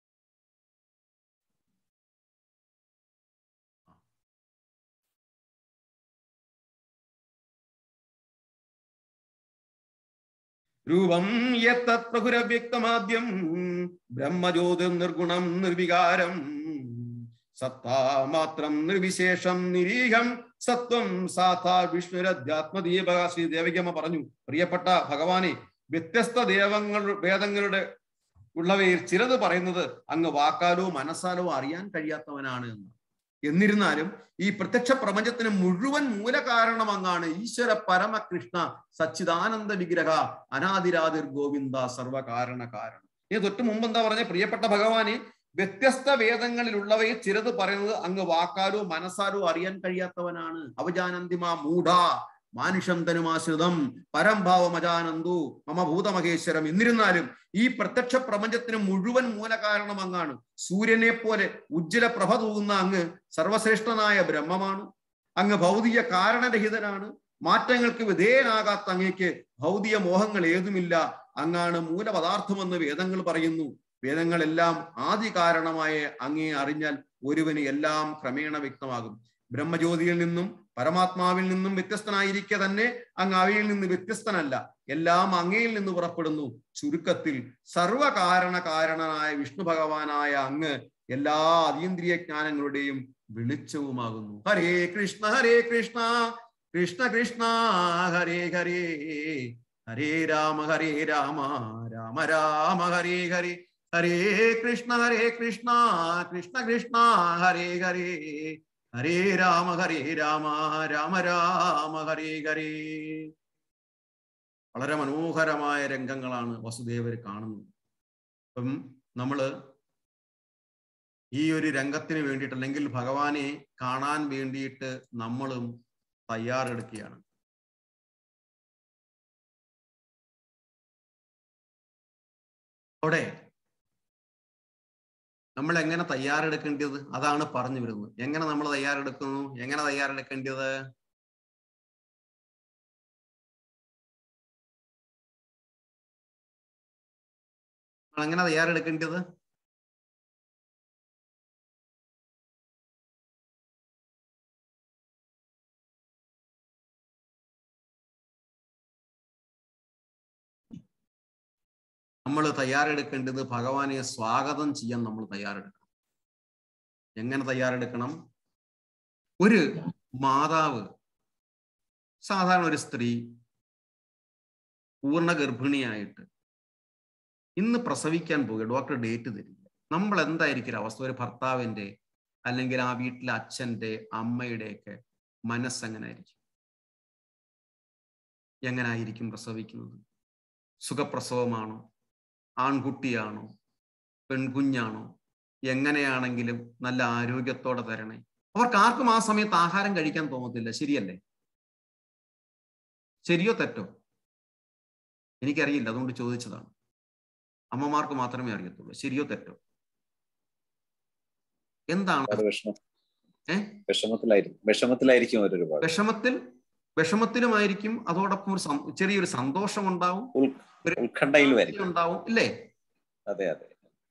രൂപം യത്തത് പ്രകുരവ്യക്തമാദ്യം ബ്രഹ്മജ്യോതി നിർഗുണം നിർവികാരം സത്താമാത്രം നിർവിശേഷം നിരീഹം സത്വം സാധാ വിഷ്ണുരധ്യാത്മദീപക ശ്രീ ദേവകിയമ്മ പറഞ്ഞു പ്രിയപ്പെട്ട ഭഗവാനെ വ്യത്യസ്ത ദേവങ്ങൾ വേദങ്ങളുടെ ഉള്ളവയിൽ ചിലത് പറയുന്നത് അങ്ങ് വാക്കാലോ മനസ്സാലോ അറിയാൻ കഴിയാത്തവനാണ് എന്ന് എന്നിരുന്നാലും ഈ പ്രത്യക്ഷ പ്രപഞ്ചത്തിന് മുഴുവൻ മൂലകാരണം അങ്ങാണ് ഈശ്വര പരമകൃഷ്ണ സച്ചിദാനന്ദ വിഗ്രഹ അനാദിരാതിർ ഗോവിന്ദ സർവകാരണ കാരണം ഇനി തൊട്ട് മുമ്പ് എന്താ പറഞ്ഞ പ്രിയപ്പെട്ട ഭഗവാനെ വ്യത്യസ്ത വേദങ്ങളിലുള്ളവയെ ചിലത് പറയുന്നത് അങ്ങ് വാക്കാലോ മനസ്സാലോ അറിയാൻ കഴിയാത്തവനാണ് അവജാനന്തിമ മൂഢ മാനുഷം തനുമാശ്രിതം പരംഭാവമജാനന്ദു മമ ഭൂതമഹേശ്വരം എന്നിരുന്നാലും ഈ പ്രത്യക്ഷ പ്രപഞ്ചത്തിന് മുഴുവൻ മൂലകാരണം അങ്ങാണ് സൂര്യനെ പോലെ ഉജ്ജ്വല പ്രഭ തൂകുന്ന അങ്ങ് സർവശ്രേഷ്ഠനായ ബ്രഹ്മമാണ് അങ്ങ് ഭൗതിക കാരണരഹിതനാണ് മാറ്റങ്ങൾക്ക് വിധേയനാകാത്ത അങ്ങേക്ക് ഭൗതിക മോഹങ്ങൾ ഏതുമില്ല അങ്ങാണ് മൂലപദാർത്ഥമെന്ന് വേദങ്ങൾ പറയുന്നു വേദങ്ങളെല്ലാം ആദി കാരണമായ അങ്ങേ അറിഞ്ഞാൽ ഒരുവന് എല്ലാം ക്രമേണ വ്യക്തമാകും ബ്രഹ്മജ്യോതിയിൽ നിന്നും പരമാത്മാവിൽ നിന്നും വ്യത്യസ്തനായിരിക്കെ തന്നെ അങ്ങ് അവയിൽ നിന്ന് വ്യത്യസ്തനല്ല എല്ലാം അങ്ങയിൽ നിന്ന് പുറപ്പെടുന്നു ചുരുക്കത്തിൽ സർവകാരണ കാരണനായ വിഷ്ണു ഭഗവാനായ അങ്ങ് എല്ലാ അതീന്ദ്രിയ ജ്ഞാനങ്ങളുടെയും വെളിച്ചവുമാകുന്നു ഹരേ കൃഷ്ണ ഹരേ കൃഷ്ണ കൃഷ്ണ കൃഷ്ണ ഹരേ ഹരേ ഹരേ രാമ ഹരേ രാമ രാമ രാമ ഹരേ ഹരേ ഹരേ കൃഷ്ണ ഹരേ കൃഷ്ണ കൃഷ്ണ കൃഷ്ണ ഹരേ ഹരേ ഹരേ രാമ ഹരേ രാമ രാമ രാമ ഹരേ ഹരേ വളരെ മനോഹരമായ രംഗങ്ങളാണ് വസുദേവർ കാണുന്നത് അപ്പം നമ്മള് ഈ ഒരു രംഗത്തിന് വേണ്ടിയിട്ട് അല്ലെങ്കിൽ ഭഗവാനെ കാണാൻ വേണ്ടിയിട്ട് നമ്മളും തയ്യാറെടുക്കുകയാണ് അവിടെ നമ്മൾ എങ്ങനെ തയ്യാറെടുക്കേണ്ടത് അതാണ് പറഞ്ഞു വരുന്നത് എങ്ങനെ നമ്മൾ തയ്യാറെടുക്കുന്നു എങ്ങനെ തയ്യാറെടുക്കേണ്ടത് നമ്മൾ എങ്ങനെ തയ്യാറെടുക്കേണ്ടത് നമ്മൾ തയ്യാറെടുക്കേണ്ടത് ഭഗവാനെ സ്വാഗതം ചെയ്യാൻ നമ്മൾ തയ്യാറെടുക്കണം എങ്ങനെ തയ്യാറെടുക്കണം ഒരു മാതാവ് സാധാരണ ഒരു സ്ത്രീ പൂർണ്ണ ഗർഭിണിയായിട്ട് ഇന്ന് പ്രസവിക്കാൻ പോകുക ഡോക്ടർ ഡേറ്റ് തരില്ല നമ്മൾ എന്തായിരിക്കും അവസ്ഥ ഒരു ഭർത്താവിന്റെ അല്ലെങ്കിൽ ആ വീട്ടിലെ അച്ഛന്റെ അമ്മയുടെയൊക്കെ മനസ്സെങ്ങനായിരിക്കും എങ്ങനായിരിക്കും പ്രസവിക്കുന്നത് സുഖപ്രസവമാണോ ആൺകുട്ടിയാണോ പെൺകുഞ്ഞാണോ എങ്ങനെയാണെങ്കിലും നല്ല ആരോഗ്യത്തോടെ തരണേ അവർക്ക് ആർക്കും ആ സമയത്ത് ആഹാരം കഴിക്കാൻ തോന്നത്തില്ല ശരിയല്ലേ ശരിയോ തെറ്റോ എനിക്കറിയില്ല അതുകൊണ്ട് ചോദിച്ചതാണ് അമ്മമാർക്ക് മാത്രമേ അറിയത്തുള്ളൂ ശരിയോ തെറ്റോ എന്താണ് അത് വിഷമം ഏ? വിഷമത്തിലായിരിക്കും വിഷമത്തിലായിരിക്കും അവരൊരുപാട് വിഷമത്തിൽ വിഷമത്തിലുമായിരിക്കും അതോടൊപ്പം ഒരു സം- ചെറിയൊരു സന്തോഷം ഉണ്ടാവും ഒരു ഉത്കണ്ഠയിലുമായിരിക്കും ഉണ്ടാവും ഇല്ലേ അതെ അതെ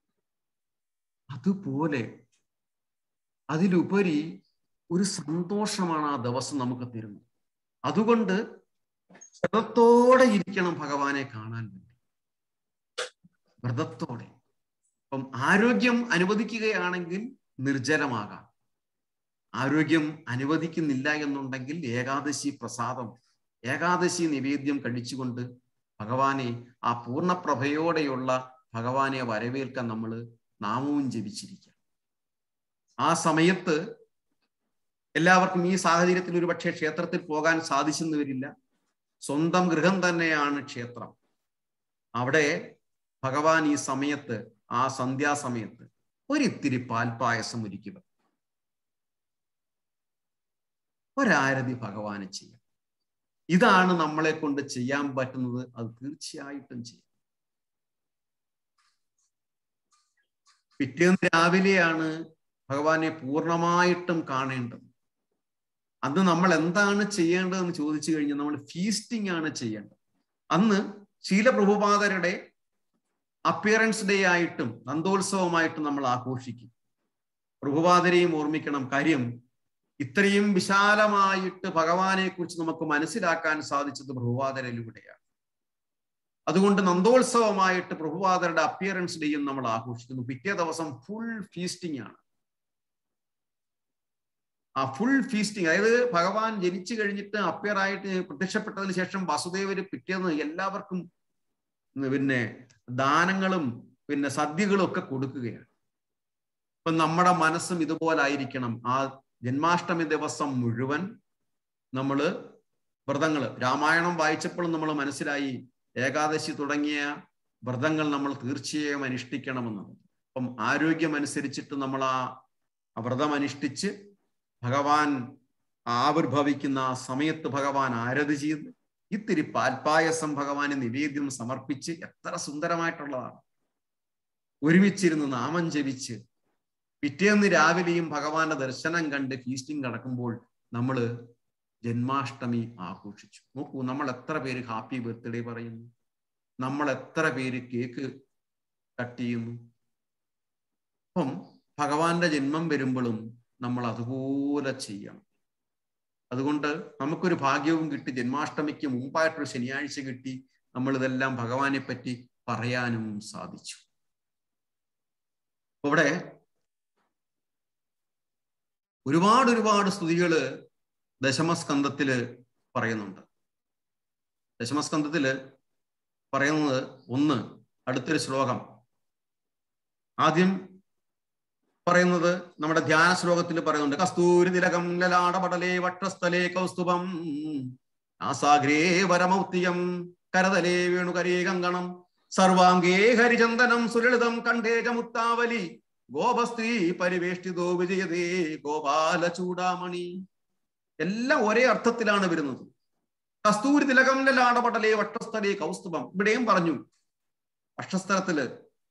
അതുപോലെ അതിലുപരി ഒരു സന്തോഷമാണ് ആ ദിവസം നമുക്ക് തരുന്നത് അതുകൊണ്ട് വ്രതത്തോടെ ഇരിക്കണം ഭഗവാനെ കാണാൻ വേണ്ടി വ്രതത്തോടെ അപ്പം ആരോഗ്യം അനുവദിക്കുകയാണെങ്കിൽ നിർജ്ജലമാകാം ആരോഗ്യം അനുവദിക്കുന്നില്ല എന്നുണ്ടെങ്കിൽ ഏകാദശി പ്രസാദം ഏകാദശി നിവേദ്യം കഴിച്ചുകൊണ്ട് ഭഗവാനെ ആ പൂർണ്ണപ്രഭയോടെയുള്ള ഭഗവാനെ വരവേൽക്കാൻ നമ്മൾ നാമവും ജപിച്ചിരിക്കുക ആ സമയത്ത് എല്ലാവർക്കും ഈ സാഹചര്യത്തിൽ ഒരു പക്ഷേ ക്ഷേത്രത്തിൽ പോകാൻ സാധിച്ചെന്ന് വരില്ല സ്വന്തം ഗൃഹം തന്നെയാണ് ക്ഷേത്രം അവിടെ ഭഗവാൻ ഈ സമയത്ത് ആ സന്ധ്യാസമയത്ത് ഒരിത്തിരി പാൽപായസം ഒരുക്കുക ഒരാരതി ഭഗവാന് ചെയ്യാം ഇതാണ് നമ്മളെ കൊണ്ട് ചെയ്യാൻ പറ്റുന്നത് അത് തീർച്ചയായിട്ടും ചെയ്യും പിറ്റേന്ന് രാവിലെയാണ് ഭഗവാനെ പൂർണ്ണമായിട്ടും കാണേണ്ടത് അന്ന് നമ്മൾ എന്താണ് ചെയ്യേണ്ടതെന്ന് ചോദിച്ചു കഴിഞ്ഞാൽ നമ്മൾ ഫീസ്റ്റിംഗ് ആണ് ചെയ്യേണ്ടത് അന്ന് ശീലപ്രഭുപാദരുടെ അപ്പിയറൻസ് ഡേ ആയിട്ടും നന്ദോത്സവമായിട്ടും നമ്മൾ ആഘോഷിക്കും പ്രഭുപാദരെയും ഓർമ്മിക്കണം കാര്യം ഇത്രയും വിശാലമായിട്ട് ഭഗവാനെ കുറിച്ച് നമുക്ക് മനസ്സിലാക്കാൻ സാധിച്ചത് പ്രഭുപാദരിലൂടെയാണ് അതുകൊണ്ട് നന്ദോത്സവമായിട്ട് പ്രഭുപാദരുടെ അപ്പിയറൻസ് ഡേയും നമ്മൾ ആഘോഷിക്കുന്നു പിറ്റേ ദിവസം ഫുൾ ഫീസ്റ്റിംഗ് ആണ് ആ ഫുൾ ഫീസ്റ്റിംഗ് അതായത് ഭഗവാൻ ജനിച്ചു കഴിഞ്ഞിട്ട് അപ്പിയർ ആയിട്ട് പ്രത്യക്ഷപ്പെട്ടതിന് ശേഷം വസുദേവര് പിറ്റേന്ന് എല്ലാവർക്കും പിന്നെ ദാനങ്ങളും പിന്നെ സദ്യകളും ഒക്കെ കൊടുക്കുകയാണ് ഇപ്പൊ നമ്മുടെ മനസ്സും ഇതുപോലായിരിക്കണം ആ ജന്മാഷ്ടമി ദിവസം മുഴുവൻ നമ്മൾ വ്രതങ്ങൾ രാമായണം വായിച്ചപ്പോഴും നമ്മൾ മനസ്സിലായി ഏകാദശി തുടങ്ങിയ വ്രതങ്ങൾ നമ്മൾ തീർച്ചയായും അനുഷ്ഠിക്കണമെന്നത് അപ്പം ആരോഗ്യം അനുസരിച്ചിട്ട് നമ്മൾ ആ വ്രതം അനുഷ്ഠിച്ച് ഭഗവാൻ ആവിർഭവിക്കുന്ന ആ സമയത്ത് ഭഗവാൻ ആരതി ചെയ്ത് ഇത്തിരി പാൽപായസം ഭഗവാന് നിവേദ്യം സമർപ്പിച്ച് എത്ര സുന്ദരമായിട്ടുള്ളതാണ് ഒരുമിച്ചിരുന്ന് നാമം ജപിച്ച് പിറ്റേന്ന് രാവിലെയും ഭഗവാന്റെ ദർശനം കണ്ട് ഫീസ്റ്റിംഗ് നടക്കുമ്പോൾ നമ്മൾ ജന്മാഷ്ടമി ആഘോഷിച്ചു നോക്കൂ നമ്മൾ എത്ര പേര് ഹാപ്പി ബർത്ത്ഡേ പറയുന്നു നമ്മൾ എത്ര പേര് കേക്ക് കട്ട് ചെയ്യുന്നു അപ്പം ഭഗവാന്റെ ജന്മം വരുമ്പോഴും നമ്മൾ അതുപോലെ ചെയ്യണം അതുകൊണ്ട് നമുക്കൊരു ഭാഗ്യവും കിട്ടി ജന്മാഷ്ടമിക്ക് മുമ്പായിട്ടൊരു ശനിയാഴ്ച കിട്ടി നമ്മൾ ഇതെല്ലാം ഭഗവാനെ പറ്റി പറയാനും സാധിച്ചു ഇവിടെ ഒരുപാട് ഒരുപാട് സ്തുതികള് ദശമസ്കന്ധത്തില് പറയുന്നുണ്ട് ദശമസ്കന്ധത്തില് പറയുന്നത് ഒന്ന് അടുത്തൊരു ശ്ലോകം ആദ്യം പറയുന്നത് നമ്മുടെ ധ്യാന ശ്ലോകത്തിൽ പറയുന്നുണ്ട് കസ്തൂരി തിലകം ലലാടപടലേ വട്ടസ്ഥലേ കൗസ്തുഭം ആസാഗ്രേ വരമൗത്തിയം കരതലേ വേണു കരേ കങ്കണം സർവാംഗേ ഹരിചന്ദനം സുലളിതം കണ്ഠേ ച മുത്താവലി ഗോപസ്ത്രീ പരിവേഷ്ടിതോ വിജയതേ ഗോപാല ചൂടാമണി എല്ലാം ഒരേ അർത്ഥത്തിലാണ് വരുന്നത് കസ്തൂരി തിലകം ലലാടപടലേ വട്ടസ്ഥലേ കൗസ്തുഭം ഇവിടെയും പറഞ്ഞു വക്ഷസ്ഥലത്തില്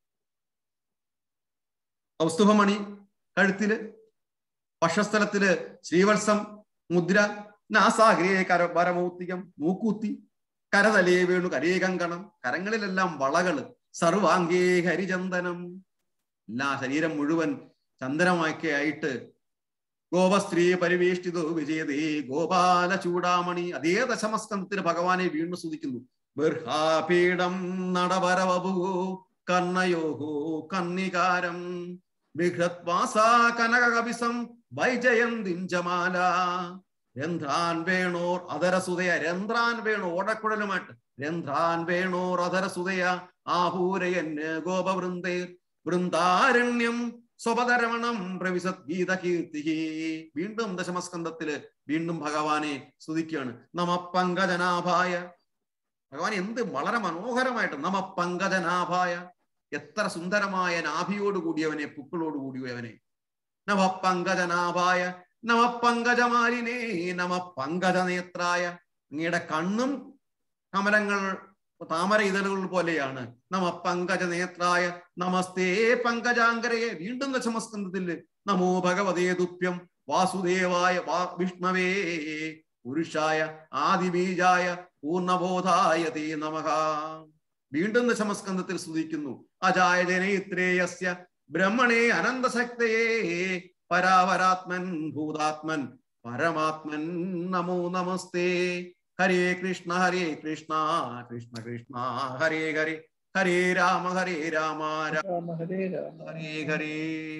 കൗസ്തുഭമണി കഴുത്തില് വക്ഷസ്ഥലത്തില് ശ്രീവത്സം മുദ്ര നാസാഗ്രേ കര വരമൗത്തികം മൂക്കൂത്തി കരതലേ വീണു കരേ കങ്കണം കരങ്ങളിലെല്ലാം വളകള് സർവാംഗേ ഹരിചന്ദനം എല്ലാ ശരീരം മുഴുവൻ ചന്ദനമൊക്കെ ആയിട്ട് ഗോപസ്ത്രീ പരിവേഷ്ടിതോ വിജയതേ ഗോപാല ചൂടാമണി അതേ ദശമസ്കന്ധത്തിന് ഭഗവാനെ വീണ്ടും സ്തുതിക്കുന്നു ബർഹാപീഠം നടപരവപുഗോ കർണയോഹോ കന്നികാരം ബിഹ്രത്വാസാ കനകകവിസം വൈജയന്തിഞ്ചമാല രന്ധ്രാൻ വേണോർ അധരസുതയ രന്ധ്രാൻ വേണോ ഓടക്കുഴലുമായിട്ട് രന്ധ്രാൻ വേണോർ അധരസുതയ ആഹൂരയന് ഗോപവൃന്ദേ വൃന്ദാരണ്യം സ്വപതരമണം പ്രവിശത് ഗീത കീർത്തി വീണ്ടും ദശമസ്കന്ധത്തില് വീണ്ടും ഭഗവാനെ സ്തുതിക്കുകയാണ് നമ പങ്കജനാഭായ ഭഗവാൻ എന്ത് വളരെ മനോഹരമായിട്ട് നമ പങ്കജനാഭായ എത്ര സുന്ദരമായ നാഭിയോട് കൂടിയവനെ പുക്കളോട് കൂടിയവനെ നമ പങ്കജനാഭായ നമ പങ്കജമാലിനേ നമ പങ്കജനേത്രായ അങ്ങയുടെ കണ്ണും കമലങ്ങൾ താമര ഇതളുകൾ പോലെയാണ് നമ പങ്കജ നേത്രായ നമസ്തേ പങ്കജാങ്കരയെ വീണ്ടും ദശമസ്കന്ധത്തിൽ നമോ ഭഗവതേ തുഭ്യം വാസുദേവായ വാ വിഷ്ണവേ പുരുഷായ ആദിബീജായ പൂർണ്ണബോധായ തേ നമഃ വീണ്ടും ദശമസ്കന്ധത്തിൽ സ്തുതിക്കുന്നു അജായ ജനയിത്രേയസ്യ ബ്രഹ്മണേ അനന്തശക്തയേ പരാവരാത്മൻ ഭൂതാത്മൻ പരമാത്മൻ നമോ നമസ്തേ ഹരേ കൃഷ്ണ ഹരേ കൃഷ്ണ കൃഷ്ണ കൃഷ്ണ ഹരേ ഹരേ ഹരേ രാമ ഹരേ രാമ രാമ രാമ ഹരേ രാമ ഹരേ ഹരേ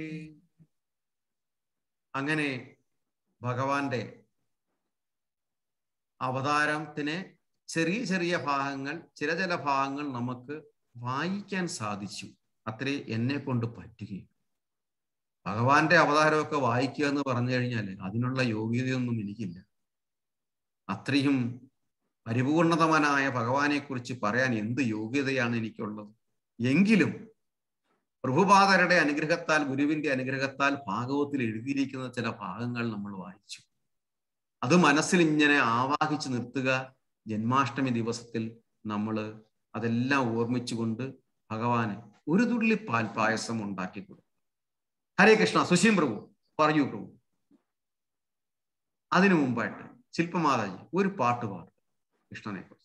അങ്ങനെ ഭഗവാന്റെ അവതാരത്തിന് ചെറിയ ചെറിയ ഭാഗങ്ങൾ ചില ചില ഭാഗങ്ങൾ നമുക്ക് വായിക്കാൻ സാധിച്ചു അത്രേ എന്നെ കൊണ്ട് പറ്റുകയും ഭഗവാന്റെ അവതാരമൊക്കെ വായിക്കുക എന്ന് പറഞ്ഞു കഴിഞ്ഞാൽ അതിനുള്ള യോഗ്യതയൊന്നും എനിക്കില്ല അത്രയും പരിപൂർണതമനായ ഭഗവാനെ കുറിച്ച് പറയാൻ എന്ത് യോഗ്യതയാണ് എനിക്കുള്ളത് എങ്കിലും പ്രഭുപാദരുടെ അനുഗ്രഹത്താൽ ഗുരുവിന്റെ അനുഗ്രഹത്താൽ ഭാഗവത്തിൽ എഴുതിയിരിക്കുന്ന ചില ഭാഗങ്ങൾ നമ്മൾ വായിച്ചു അത് മനസ്സിൽ ഇങ്ങനെ ആവാഹിച്ചു നിർത്തുക ജന്മാഷ്ടമി ദിവസത്തിൽ നമ്മൾ അതെല്ലാം ഓർമ്മിച്ചുകൊണ്ട് ഭഗവാന് ഒരു തുള്ളി പാൽ പായസം ഉണ്ടാക്കി കൊടുക്കും ഹരേ കൃഷ്ണ സുശീം പ്രഭു പറയൂ പ്രഭു അതിനു മുമ്പായിട്ട് ശില്പമാതാജി ഒരു പാട്ട് പാടും കൃഷ്ണനെ കുറിച്ച്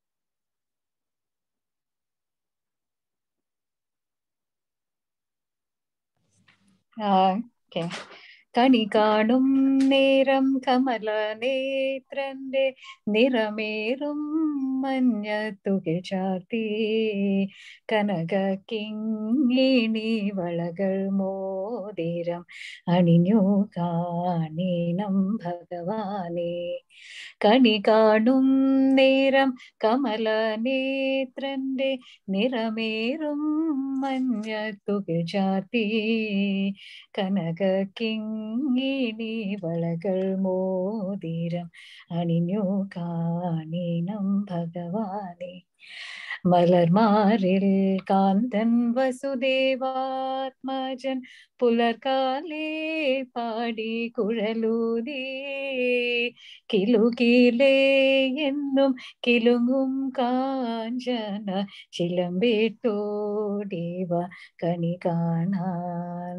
ഓക്കെ കണി കാണും നേരം കമല നേത്രന്റെ നിറമേറും മഞ്ഞ തുകിൽ ചാർത്തി കനക കിങ്ങിണി വളകൾ മോതിരം അണിഞ്ഞു കാണീണം ഭഗവാനെ കണി കാണും നേരം കമല നേത്രന്റെ നിറമേറും മഞ്ഞ തുകിൽ ചാർത്തി കനക കിങ്ങിണി വളകൾ മോതിരം അണിഞ്ഞു കാണീണം ഭഗവാനെ മലർമാറിൽ കാന്തൻ വസുദേവാത്മജൻ പുലർക്കാലേ പാടി കുഴലൂതി കിലുകിലേ എന്നും കിലുങ്ങും കാഞ്ചന ചിലമ്പേട്ടോടിവ കണി കാണാൻ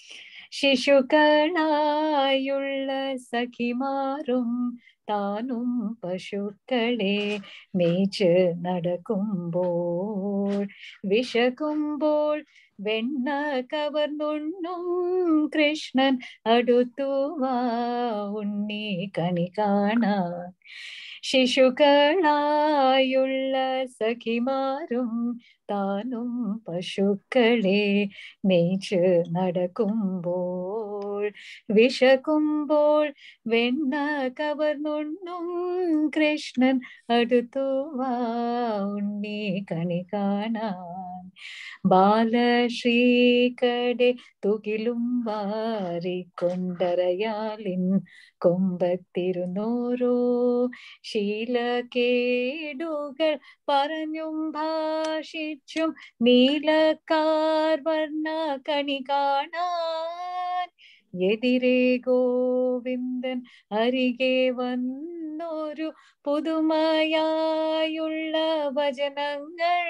ശിശുക്കളായുള്ള സഖിമാറും താനും പശുക്കളെ മേച്ച് നടക്കുമ്പോൾ വിശക്കുമ്പോൾ വെണ്ണ കവർന്നുണ്ണും കൃഷ്ണൻ അടുത്തുവാ ഉണ്ണി കണി കാണാൻ ശിശുക്കളായുള്ള സഖിമാരും താനും പശുക്കളെ മേച്ച് നടക്കുമ്പോൾ വിശക്കുമ്പോൾ വെണ്ണ കവർന്നുണ്ണും കൃഷ്ണൻ അടുത്തുവാ ഉണ്ണി കണി കാണാൻ ബാലശ്രീകടെ തുകിലും വാരിക്കൊണ്ടരയാലിൻ കൊമ്പത്തിരുന്നോരോ ശീലക്കേടുകൾ പറഞ്ഞും ഭാഷിച്ചും നീലക്കാർ വർണ്ണ കണി കാണാൻ എതിരെ ഗോവിന്ദൻ അരികെ വന്നൊരു പുതുമയായുള്ള വചനങ്ങൾ